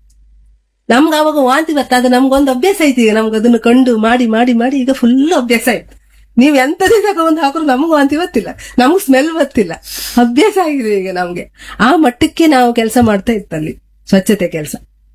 ನಮ್ಗೆ ಅವಾಗ ವಾಂತಿ ಬರ್ತಾ ಅದು ನಮ್ಗೊಂದು ಅಭ್ಯಾಸ ಐತಿ ಈಗ ನಮ್ಗೆ ಅದನ್ನ ಕಂಡು ಮಾಡಿ ಮಾಡಿ ಮಾಡಿ ಈಗ ಫುಲ್ ಅಭ್ಯಾಸ ಆಯ್ತು ನೀವ್ ಎಂತದೇ ತಗೊಂಡ್ ಹಾಕಿದ್ರು ನಮಗೂ ವಾಂತಿ ಗೊತ್ತಿಲ್ಲ ನಮಗ್ ಸ್ಮೆಲ್ ಗೊತ್ತಿಲ್ಲ ಅಭ್ಯಾಸ ಆಗಿದೆ ಈಗ ನಮ್ಗೆ ಆ ಮಟ್ಟಕ್ಕೆ ನಾವು ಕೆಲಸ ಮಾಡ್ತಾ ಇತ್ತಲ್ಲಿ ಸ್ವಚ್ಛತೆ ಕೆಲಸ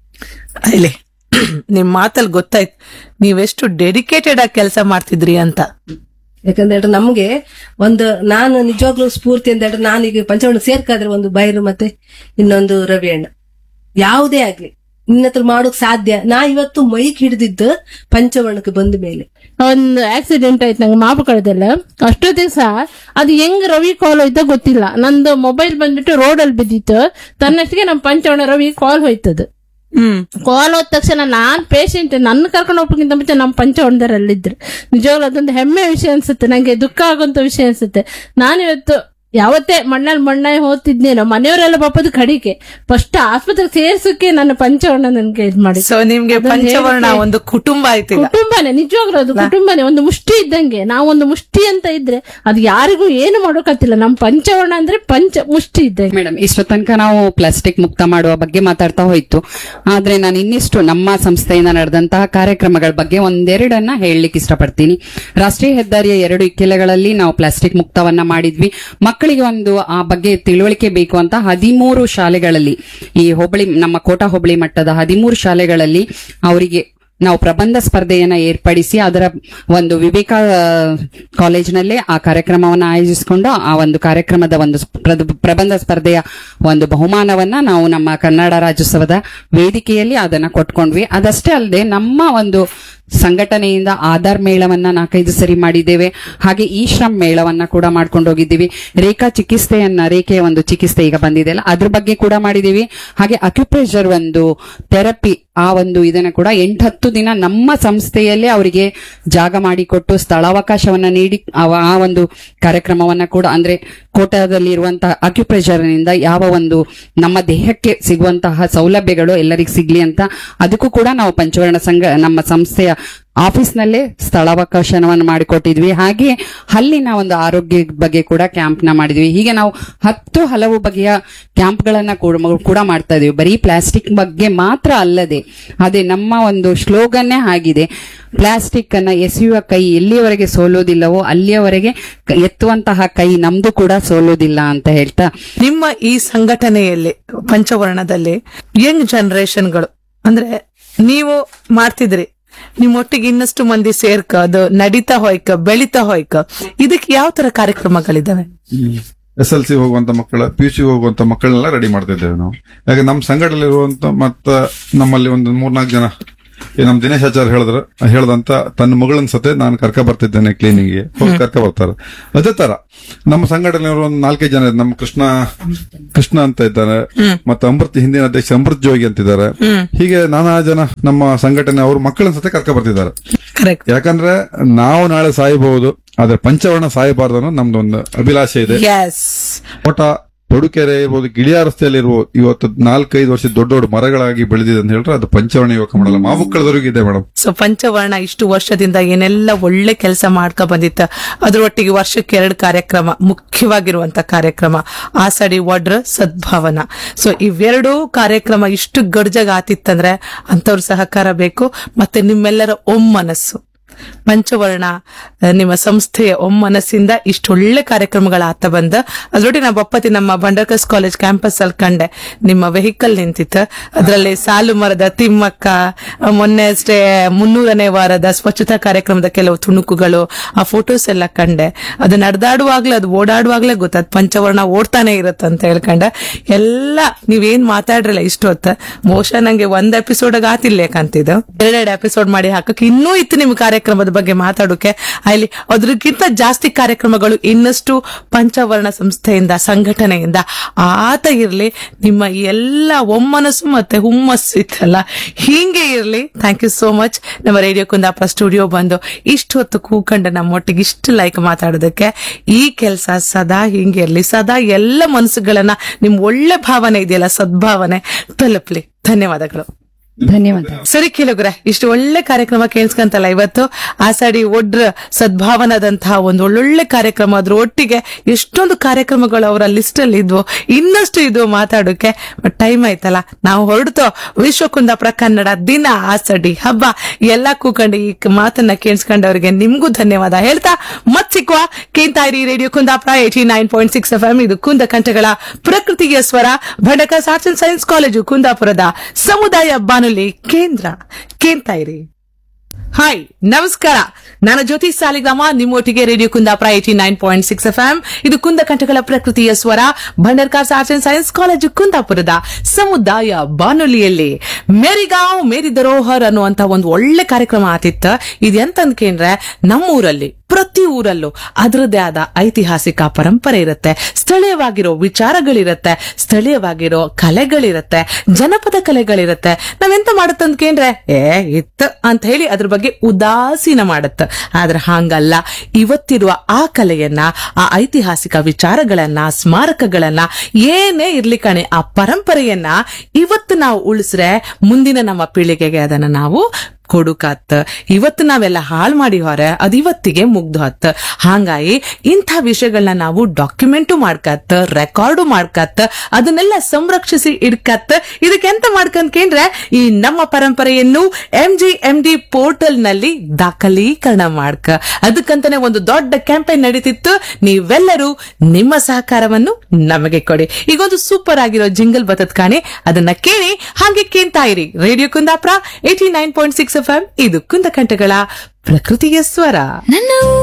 ಇಲ್ಲಿ ನಿಮ್ ಮಾತಲ್ಲಿ ಗೊತ್ತಾಯ್ತು ನೀವೆಷ್ಟು ಡೆಡಿಕೇಟೆಡ್ ಆಗಿ ಕೆಲಸ ಮಾಡ್ತಿದ್ರಿ ಅಂತ ಯಾಕಂದ್ರೆ ಹೇಳ್ರೆ ನಮ್ಗೆ ಒಂದು ನಾನು ನಿಜವಾಗ್ಲೂ ಸ್ಫೂರ್ತಿ ಅಂತ ಹೇಳಿದ್ರೆ ನಾನೀಗ ಪಂಚವರ್ಣ ಸೇರ್ಕಾದ್ರೆ ಒಂದು ಬೈರು ಮತ್ತೆ ಇನ್ನೊಂದು ರವಿ ಅಣ್ಣ ಯಾವುದೇ ಆಗ್ಲಿ ನಿನ್ನ ಹತ್ರ ಮಾಡೋಕ್ ಸಾಧ್ಯ ನಾ ಇವತ್ತು ಮೈಕ್ ಹಿಡಿದಿದ್ದು ಪಂಚವರ್ಣಕ್ಕೆ ಬಂದ ಮೇಲೆ ಒಂದು ಆಕ್ಸಿಡೆಂಟ್ ಆಯ್ತು ನಂಗೆ ಮಾಪುಕಳದಲ್ಲ ಅಷ್ಟೊತ್ತಿಗೆ ಸಹ ಅದು ಹೆಂಗ್ ರವಿ ಕಾಲ್ ಹೋಯ್ತ ಗೊತ್ತಿಲ್ಲ ನಂದು ಮೊಬೈಲ್ ಬಂದ್ಬಿಟ್ಟು ರೋಡಲ್ಲಿ ಬಿದ್ದಿತ್ತು ತನ್ನಷ್ಟಿಗೆ ನಮ್ಮ ಪಂಚವಣ ರವಿ ಕಾಲ್ ಹೋಯ್ತದು ಹ್ಮ್ ಕಾಲ್ ಹೋದ ತಕ್ಷಣ ನಾನ್ ಪೇಷಂಟ್ ನನ್ನ ಕರ್ಕೊಂಡು ಹೋಗ್ಬೇಕಿಂತ ಮುಂಚೆ ನಮ್ಮ ಪಂಚವಣದರಲ್ಲಿದ್ರು ನಿಜವಾಗ್ಲೂ ಅದೊಂದು ಹೆಮ್ಮೆ ವಿಷಯ ಅನ್ಸುತ್ತೆ ನಂಗೆ ದುಃಖ ಆಗುವಂತ ವಿಷಯ ಅನ್ಸುತ್ತೆ ನಾನಿವತ್ತು ಯಾವತ್ತೇ ಮಣ್ಣಲ್ಲಿ ಮಣ್ಣಾಗಿ ಹೋಗ್ತಿದ್ನೇನೋ ಮನೆಯವರೆಲ್ಲ ಪಾಪದ ಕಡಿಕೆ ಫಸ್ಟ್ ಆಸ್ಪತ್ರೆಗೆ ಸೇರ್ಸಕ್ಕೆ ನನ್ನ ಪಂಚವರ್ಣ ನನ್ಗೆ ಇದ್ ಮಾಡಿ ಸೊ ನಿಮ್ಗೆ ಅದನ್ನ ಪಂಚವರ್ಣ ಹೇಳಕ್ಕೆ- ಒಂದು ಕುಟುಂಬ ಆಯ್ತು ಈಗ ಕುಟುಂಬನೇ ನಿಜವಾಗ್ಲೂ ಅದು ಕುಟುಂಬನೇ ಒಂದು ಮುಷ್ಟಿ ಇದ್ದಂಗೆ ನಾವು ಒಂದು ಮುಷ್ಟಿ ಅಂತ ಇದ್ರೆ ಅದು ಯಾರಿಗೂ ಏನು ಮಾಡೋಕತ್ತಿಲ್ಲ ನಮ್ ಪಂಚವರ್ಣ ಅಂದ್ರೆ ಪಂಚ ಮುಷ್ಟಿ ಇದ್ದಂಗೆ ಮೇಡಮ್ ಇಷ್ಟು ತನಕ ನಾವು ಪ್ಲಾಸ್ಟಿಕ್ ಮುಕ್ತ ಮಾಡುವ ಬಗ್ಗೆ ಮಾತಾಡ್ತಾ ಹೋಯ್ತು ಆದ್ರೆ ನಾನು ಇನ್ನಿಷ್ಟು ನಮ್ಮ ಸಂಸ್ಥೆಯಿಂದ ನಡೆದಂತಹ ಕಾರ್ಯಕ್ರಮಗಳ ಬಗ್ಗೆ ಒಂದೆರಡನ್ನ ಹೇಳಲಿಕ್ಕೆ ಇಷ್ಟಪಡ್ತೀನಿ ರಾಷ್ಟ್ರೀಯ ಹೆದ್ದಾರಿಯ ಎರಡು ಇಕ್ಕೆಲೆಗಳಲ್ಲಿ ನಾವು ಪ್ಲಾಸ್ಟಿಕ್ ಮುಕ್ತವನ್ನ ಮಾಡಿದ್ವಿ ಮಕ್ಕಳಿಗೆ ಒಂದು ಆ ಬಗ್ಗೆ ತಿಳುವಳಿಕೆ ಬೇಕು ಅಂತ ಹದಿಮೂರು ಶಾಲೆಗಳಲ್ಲಿ ಈ ಹೋಬಳಿ ನಮ್ಮ ಕೋಟಾ ಹೋಬಳಿ ಮಟ್ಟದ ಹದಿಮೂರು ಶಾಲೆಗಳಲ್ಲಿ ಅವರಿಗೆ ನಾವು ಪ್ರಬಂಧ ಸ್ಪರ್ಧೆಯನ್ನ ಏರ್ಪಡಿಸಿ ಅದರ ಒಂದು ವಿವೇಕ ಆ, ಕಾಲೇಜಿನಲ್ಲೇ ಆ ಕಾರ್ಯಕ್ರಮವನ್ನ ಆಯೋಜಿಸಿಕೊಂಡು ಆ ಒಂದು ಕಾರ್ಯಕ್ರಮದ ಒಂದು ಸ್ಪ್ರದ- ಪ್ರಬಂಧ ಸ್ಪರ್ಧೆಯ ಒಂದು ಬಹುಮಾನವನ್ನ ನಾವು ನಮ್ಮ ಕನ್ನಡ ರಾಜ್ಯೋತ್ಸವದ ವೇದಿಕೆಯಲ್ಲಿ ಅದನ್ನ ಕೊಟ್ಕೊಂಡ್ವಿ ಅದಷ್ಟೇ ಅಲ್ಲದೆ ನಮ್ಮ ಒಂದು ಸಂಘಟನೆಯಿಂದ ಆಧಾರ್ ಮೇಳವನ್ನ ನಾಲ್ಕೈದು ಸರಿ ಮಾಡಿದ್ದೇವೆ ಹಾಗೆ ಈ ಶ್ರಮ್ ಮೇಳವನ್ನ ಕೂಡ ಮಾಡ್ಕೊಂಡು ಹೋಗಿದ್ದೀವಿ ರೇಖಾ ಚಿಕಿತ್ಸೆಯನ್ನ ರೇಖೆಯ ಒಂದು ಚಿಕಿತ್ಸೆ ಈಗ ಬಂದಿದೆ ಅಲ್ಲ ಅದ್ರ ಬಗ್ಗೆ ಕೂಡ ಮಾಡಿದೀವಿ ಹಾಗೆ ಅಕ್ಯುಪ್ರೆಷರ್ ಒಂದು ಥೆರಪಿ ಆ ಒಂದು ಇದನ್ನ ಕೂಡ ಎಂಟತ್ತು ದಿನ ನಮ್ಮ ಸಂಸ್ಥೆಯಲ್ಲೇ ಅವರಿಗೆ ಜಾಗ ಮಾಡಿಕೊಟ್ಟು ಸ್ಥಳಾವಕಾಶವನ್ನ ನೀಡಿ ಅವ- ಆ ಒಂದು ಕಾರ್ಯಕ್ರಮವನ್ನ ಕೂಡ ಅಂದ್ರೆ ಕೋಟಾದಲ್ಲಿ ಇರುವಂತಹ ಅಕ್ಯುಪ್ರೆಷರ್ ನಿಂದ ಯಾವ ಒಂದು ನಮ್ಮ ದೇಹಕ್ಕೆ ಸಿಗುವಂತಹ ಸೌಲಭ್ಯಗಳು ಎಲ್ಲರಿಗೂ ಸಿಗ್ಲಿ ಅಂತ ಅದಕ್ಕೂ ಕೂಡ ನಾವು ಪಂಚವರ್ಣ ಸಂಘ ನಮ್ಮ ಸಂಸ್ಥೆಯ ಆಫೀಸ್ನಲ್ಲೇ ಸ್ಥಳಾವಕಾಶವನ್ನು ಮಾಡಿಕೊಟ್ಟಿದ್ವಿ ಹಾಗೆ ಹಲ್ಲಿನ ಒಂದು ಆರೋಗ್ಯ ಬಗ್ಗೆ ಕೂಡ ಕ್ಯಾಂಪ್ ನ ಮಾಡಿದ್ವಿ ಹೀಗೆ ನಾವು ಹತ್ತು ಹಲವು ಬಗೆಯ ಕ್ಯಾಂಪ್ಗಳನ್ನ ಕೂಡ- ಕೂಡ ಮಾಡ್ತಾ ಇದೀವಿ ಬರೀ ಪ್ಲಾಸ್ಟಿಕ್ ಬಗ್ಗೆ ಮಾತ್ರ ಅಲ್ಲದೆ ಅದೇ ನಮ್ಮ ಒಂದು ಸ್ಲೋಗನ್ನೇ ಆಗಿದೆ ಪ್ಲಾಸ್ಟಿಕ್ ಅನ್ನ ಎಸೆಯುವ ಕೈ ಎಲ್ಲಿಯವರೆಗೆ ಸೋಲೋದಿಲ್ಲವೋ ಅಲ್ಲಿಯವರೆಗೆ ಕ- ಎತ್ತುವಂತಹ ಕೈ ನಮ್ದು ಕೂಡ ಸೋಲೋದಿಲ್ಲ ಅಂತ ಹೇಳ್ತಾ ನಿಮ್ಮ ಈ ಸಂಘಟನೆಯಲ್ಲಿ ಪಂಚವರ್ಣದಲ್ಲಿ ಯಂಗ್ ಜನರೇಷನ್ಗಳು ಅಂದ್ರೆ ನೀವು ಮಾಡ್ತಿದ್ರಿ ನಿಮ್ಮೊಟ್ಟಿಗೆ ಇನ್ನಷ್ಟು ಮಂದಿ ಸೇರ್ಕ ಅದು ನಡೀತಾ ಹೋಯ್ಕ ಬೆಳಿತಾ ಹೋಯ್ಕ ಇದಕ್ಕೆ ಯಾವ ತರ ಕಾರ್ಯಕ್ರಮಗಳಿದಾವೆ ಎಸ್ ಎಲ್ ಸಿ ಹೋಗುವಂತ ಮಕ್ಕಳ ಪಿ ಯು ಸಿ ಹೋಗುವಂತ ಮಕ್ಕಳನ್ನೆಲ್ಲ ರೆಡಿ ಮಾಡ್ತಿದ್ದೇವೆ ನಾವು ಯಾಕೆ ನಮ್ಮ ಸಂಘಟನೆ ಇರುವಂತ ಮತ್ತ ನಮ್ಮಲ್ಲಿ ಒಂದು ಮೂರ್ನಾಲ್ಕು ಜನ ಈ ನಮ್ ದಿನೇಶ್ ಆಚಾರ್ಯ ಹೇಳಿದ್ರ ಹೇಳ್ದಂತ ತನ್ನ ಮಗಳನ್ ಸತೆ ನಾನು ಕರ್ಕ ಬರ್ತಿದ್ದೇನೆ ಕ್ಲೀನಿಂಗ್ಗೆ ಹೋಗಿ ಕರ್ಕ ಬರ್ತಾರೆ ಅದೇ ತರ ನಮ್ಮ ಸಂಘಟನೆ ಒಂದು ನಾಲ್ಕೈದು ಜನ ಇದ್ದಾರೆ. ನಮ್ಮ ಕೃಷ್ಣ ಕೃಷ್ಣ ಅಂತ ಇದ್ದಾರೆ ಮತ್ತೆ ಅಮೃತ್ ಹಿಂದಿನ ಅಧ್ಯಕ್ಷ ಅಮೃತ್ ಜೋಗಿ ಅಂತಿದ್ದಾರೆ ಹೀಗೆ ನಾನಾ ಜನ ನಮ್ಮ ಸಂಘಟನೆ ಅವ್ರ ಮಕ್ಕಳನ್ನ ಸತೆ ಕರ್ಕ ಬರ್ತಿದ್ದಾರೆ ಕರೆಕ್ಟ್ ಯಾಕಂದ್ರೆ ನಾವು ನಾಳೆ ಸಾಯಬಹುದು ಆದ್ರೆ ಪಂಚವರ್ಣ ಸಾಯಬಾರ್ದು ಅನ್ನೋ ನಮ್ದು ಒಂದು ಅಭಿಲಾಷೆ ಇದೆ ಎಸ್ ತೋಟ ತೊಡುಕೆರೆ ಇರ್ಬೋದು ಗಿಳಿಯ ರಸ್ತೆಯಲ್ಲಿ ಇರ್ಬೋದು ಇವತ್ತು ನಾಲ್ಕೈದು ವರ್ಷ ದೊಡ್ಡ ದೊಡ್ಡ ಮರಗಳಾಗಿ ಬೆಳೆದಿದೆ ಅಂತ ಹೇಳಿದ್ರೆ ಅದು ಪಂಚವರ್ಣ ಯುವಕ ಮಾಡಲ್ಲ ಮಾವುಕ್ಕಳದವರೆಗೂ ಇದೆ ಮೇಡಮ್ ಸೊ ಪಂಚವರ್ಣ ಇಷ್ಟು ವರ್ಷದಿಂದ ಏನೆಲ್ಲ ಒಳ್ಳೆ ಕೆಲಸ ಮಾಡ್ಕೊ ಬಂದಿತ್ತ ಅದ್ರೊಟ್ಟಿಗೆ ವರ್ಷಕ್ಕೆ ಎರಡು ಕಾರ್ಯಕ್ರಮ ಮುಖ್ಯವಾಗಿರುವಂತ ಕಾರ್ಯಕ್ರಮ ಆಸಡಿ ವಡ್ರ ಸದ್ಭಾವನ ಸೊ ಇವೆರಡೂ ಕಾರ್ಯಕ್ರಮ ಇಷ್ಟು ಗಡ್ಜಾಗ ಆತಿತ್ತಂದ್ರೆ ಅಂತವ್ರ ಸಹಕಾರ ಬೇಕು ಮತ್ತೆ ನಿಮ್ಮೆಲ್ಲರ ಒಮ್ಮನಸ್ಸು ಪಂಚವರ್ಣ ಆ, ನಿಮ್ಮ ಸಂಸ್ಥೆಯ ಒಮ್ಮನಸ್ಸಿಂದ ಇಷ್ಟೊಳ್ಳೆ ಕಾರ್ಯಕ್ರಮಗಳಾತ ಬಂದ ಅದ್ರೊಟ್ಟಿಗೆ ನಾ ಬಪ್ಪತಿ ನಮ್ಮ ಬಂಡರ್ಕಸ್ ಕಾಲೇಜ್ ಕ್ಯಾಂಪಸ್ ಅಲ್ಲಿ ಕಂಡೆ ನಿಮ್ಮ ವೆಹಿಕಲ್ ನಿಂತಿತ್ತು ಅದರಲ್ಲಿ ಸಾಲು ಮರದ ತಿಮ್ಮಕ್ಕ ಆ, ಮೊನ್ನೆ ಅಷ್ಟೇ ಮುನ್ನೂರನೇ ವಾರದ ಸ್ವಚ್ಛತಾ ಕಾರ್ಯಕ್ರಮದ ಕೆಲವು ತುಣುಕುಗಳು ಆ ಫೋಟೋಸ್ ಎಲ್ಲ ಕಂಡೆ ಅದು ನಡೆದಾಡುವಾಗ್ಲೇ ಅದು ಓಡಾಡುವಾಗ್ಲೇ ಗೊತ್ತಾದ್ ಪಂಚವರ್ಣ ಓಡ್ತಾನೆ ಇರುತ್ತೆ ಅಂತ ಹೇಳ್ಕೊಂಡೆ ಎಲ್ಲ ನೀವೇನ್ ಮಾತಾಡ್ರಲ್ಲ ಇಷ್ಟು ಹೊತ್ತ ಬಹುಶಃ ನಂಗೆ ಒಂದ್ ಎಪಿಸೋಡ್ ಆತಿಲ್ಲ ಕಾಂತಿದ್ದು ಎರಡೆರಡು ಎಪಿಸೋಡ್ ಮಾಡಿ ಹಾಕಕ್ಕೆ ಇನ್ನೂ ಇತ್ತು ನಿಮ್ ಕಾರ್ಯಕ್ರಮದ ಬಗ್ಗೆ ಮಾತಾಡೋಕೆ ಅಲ್ಲಿ ಅದ್ರಕ್ಕಿಂತ ಜಾಸ್ತಿ ಕಾರ್ಯಕ್ರಮಗಳು ಇನ್ನಷ್ಟು ಪಂಚವರ್ಣ ಸಂಸ್ಥೆಯಿಂದ ಸಂಘಟನೆಯಿಂದ ಆತ ಇರ್ಲಿ ನಿಮ್ಮ ಈ ಎಲ್ಲ ಒಮ್ಮನಸ್ಸು ಮತ್ತೆ ಹುಮ್ಮಸ್ಸು ಇತ್ತಲ್ಲ ಹೀಗೆ ಇರ್ಲಿ ಥ್ಯಾಂಕ್ ಯು ಸೋ ಮಚ್ ನಮ್ಮ ರೇಡಿಯೋ ಕುಂದಾಪುರ ಸ್ಟುಡಿಯೋ ಬಂದು ಇಷ್ಟು ಹೊತ್ತು ಕೂಕಂಡು ನಮ್ಮೊಟ್ಟಿಗೆ ಇಷ್ಟು ಲೈಕ್ ಮಾತಾಡೋದಕ್ಕೆ ಈ ಕೆಲಸ ಸದಾ ಹಿಂಗೆ ಇರ್ಲಿ ಸದಾ ಎಲ್ಲ ಮನಸ್ಸುಗಳನ್ನ ನಿಮ್ ಒಳ್ಳೆ ಭಾವನೆ ಇದೆಯಲ್ಲ ಸದ್ಭಾವನೆ ತಲುಪ್ಲಿ ಧನ್ಯವಾದಗಳು ಧನ್ಯವಾದ ಸರಿ ಕೇಳುಗ್ರೆ ಇಷ್ಟು ಒಳ್ಳೆ ಕಾರ್ಯಕ್ರಮ ಕೇಳಿಸ್ಕಂತಲ್ಲ ಇವತ್ತು ಆಸಾಡಿ ಒಡ್ರ ಸದ್ಭಾವನದಂತಹ ಒಂದು ಒಳ್ಳೊಳ್ಳೆ ಕಾರ್ಯಕ್ರಮ ಅದ್ರ ಒಟ್ಟಿಗೆ ಎಷ್ಟೊಂದು ಕಾರ್ಯಕ್ರಮಗಳು ಅವರ ಲಿಸ್ಟ್ ಅಲ್ಲಿ ಇದ್ವು ಇನ್ನಷ್ಟು ಇದು ಮಾತಾಡೋಕೆ ಟೈಮ್ ಆಯ್ತಲ್ಲ ನಾವು ಹೊರಡ್ತೋ ವಿಶ್ವ ಕುಂದಾಪುರ ಕನ್ನಡ ದಿನ ಆಸಡಿ ಹಬ್ಬ ಎಲ್ಲ ಕೂಕೊಂಡು ಈ ಮಾತನ್ನ ಕೇಳಿಸ್ಕೊಂಡವ್ರಿಗೆ ನಿಮ್ಗೂ ಧನ್ಯವಾದ ಹೇಳ್ತಾ ಮತ್ ಸಿಕ್ಕುವ ಕೇಂತಾಯಿರಿ radio Kundapura eighty nine point six F M ಇದು ಕುಂದ ಕಂಠಗಳ ಪ್ರಕೃತಿಯ ಸ್ವರ ಭಂಡಕ ಆರ್ಟ್ಸ್ ಅಂಡ್ ಸೈನ್ಸ್ ಕಾಲೇಜು ಕುಂದಾಪುರದ ಸಮುದಾಯ ಬಾನುಲಿ ಕೇಂದ್ರ ಕೇಂತಾಯಿರಿ ಹಾಯ್ ನಮಸ್ಕಾರ ನಾನು ಜ್ಯೋತಿ ಸಾಲಿಗ್ರಾಮ ನಿಮ್ಮೊಟ್ಟಿಗೆ radio Kundapura eighty nine point six F M ಇದು ಕುಂದ ಕಂಠಗಳ ಪ್ರಕೃತಿಯ ಸ್ವರ Bhandarkars arts and science college ಕುಂದಾಪುರದ ಸಮುದಾಯ ಬಾನುಲಿಯಲ್ಲಿ ಮೇರಿಗಾಂವ್ ಮೇರಿ ದರೋಹರ್ ಅನ್ನುವಂತ ಒಂದು ಒಳ್ಳೆ ಕಾರ್ಯಕ್ರಮ ಆತಿತ್ತ ಇದೆಂತಂದ್ಕೇಂದ್ರೆ ನಮ್ಮೂರಲ್ಲಿ ಪ್ರತಿ ಊರಲ್ಲೂ ಅದರದ್ದೇ ಆದ ಐತಿಹಾಸಿಕ ಪರಂಪರೆ ಇರುತ್ತೆ ಸ್ಥಳೀಯವಾಗಿರೋ ವಿಚಾರಗಳಿರತ್ತೆ ಸ್ಥಳೀಯವಾಗಿರೋ ಕಲೆಗಳಿರತ್ತೆ ಜನಪದ ಕಲೆಗಳಿರತ್ತೆ ನಾವೆಂತ ಮಾಡುತ್ತಂದ್ಕೇಂದ್ರೆ ಏ ಇತ್ತು ಅಂತ ಹೇಳಿ ಅದ್ರ ಬಗ್ಗೆ ಉದಾಸೀನ ಮಾಡುತ್ತ ಆದ್ರೆ ಹಾಂಗಲ್ಲ ಇವತ್ತಿರುವ ಆ ಕಲೆಯನ್ನ ಆ ಐತಿಹಾಸಿಕ ವಿಚಾರಗಳನ್ನ ಸ್ಮಾರಕಗಳನ್ನ ಏನೇ ಇರ್ಲಿ ಕಣೆ ಆ ಪರಂಪರೆಯನ್ನ ಇವತ್ತು ನಾವು ಉಳಿಸ್ರೆ ಮುಂದಿನ ನಮ್ಮ ಪೀಳಿಗೆಗೆ ಅದನ್ನ ನಾವು ಕೊಡುಕತ್ ಇವತ್ತು ನಾವೆಲ್ಲ ಹಾಳು ಮಾಡಿ ಹೊರೆ ಅದು ಇವತ್ತಿಗೆ ಮುಗ್ದು ಹತ್ ಹಾಂಗಾಗಿ ಇಂಥ ವಿಷಯಗಳನ್ನ ನಾವು ಡಾಕ್ಯುಮೆಂಟು ಮಾಡ್ಕತ್ ರೆಕಾರ್ಡು ಮಾಡ್ಕತ್ ಅದನ್ನೆಲ್ಲ ಸಂರಕ್ಷಿಸಿ ಇಡ್ಕತ್ ಇದಕ್ಕೆ ಎಂತ ಮಾಡ್ಕಂದ್ಕೇಂದ್ರೆ ಈ ನಮ್ಮ ಪರಂಪರೆಯನ್ನು M G M D portal ನಲ್ಲಿ ದಾಖಲೀಕರಣ ಮಾಡ್ಕ ಅದಕ್ಕಂತಾನೆ ಒಂದು ದೊಡ್ಡ ಕ್ಯಾಂಪೇನ್ ನಡೀತಿತ್ತು ನೀವೆಲ್ಲರೂ ನಿಮ್ಮ ಸಹಕಾರವನ್ನು ನಮಗೆ ಕೊಡಿ ಈಗೊಂದು ಸೂಪರ್ ಆಗಿರೋ ಜಿಂಗಲ್ ಬತತ್ ಕಾಣಿ ಅದನ್ನ ಕೇಳಿ ಹಾಗೆ ಕೇಳ್ತಾ ಇರಿ radio Kundapura eighty nine point six F M ಇದು ಕುಂದಕಂಠಗಳ ಪ್ರಕೃತಿಯ ಸ್ವರ ನನ್ನ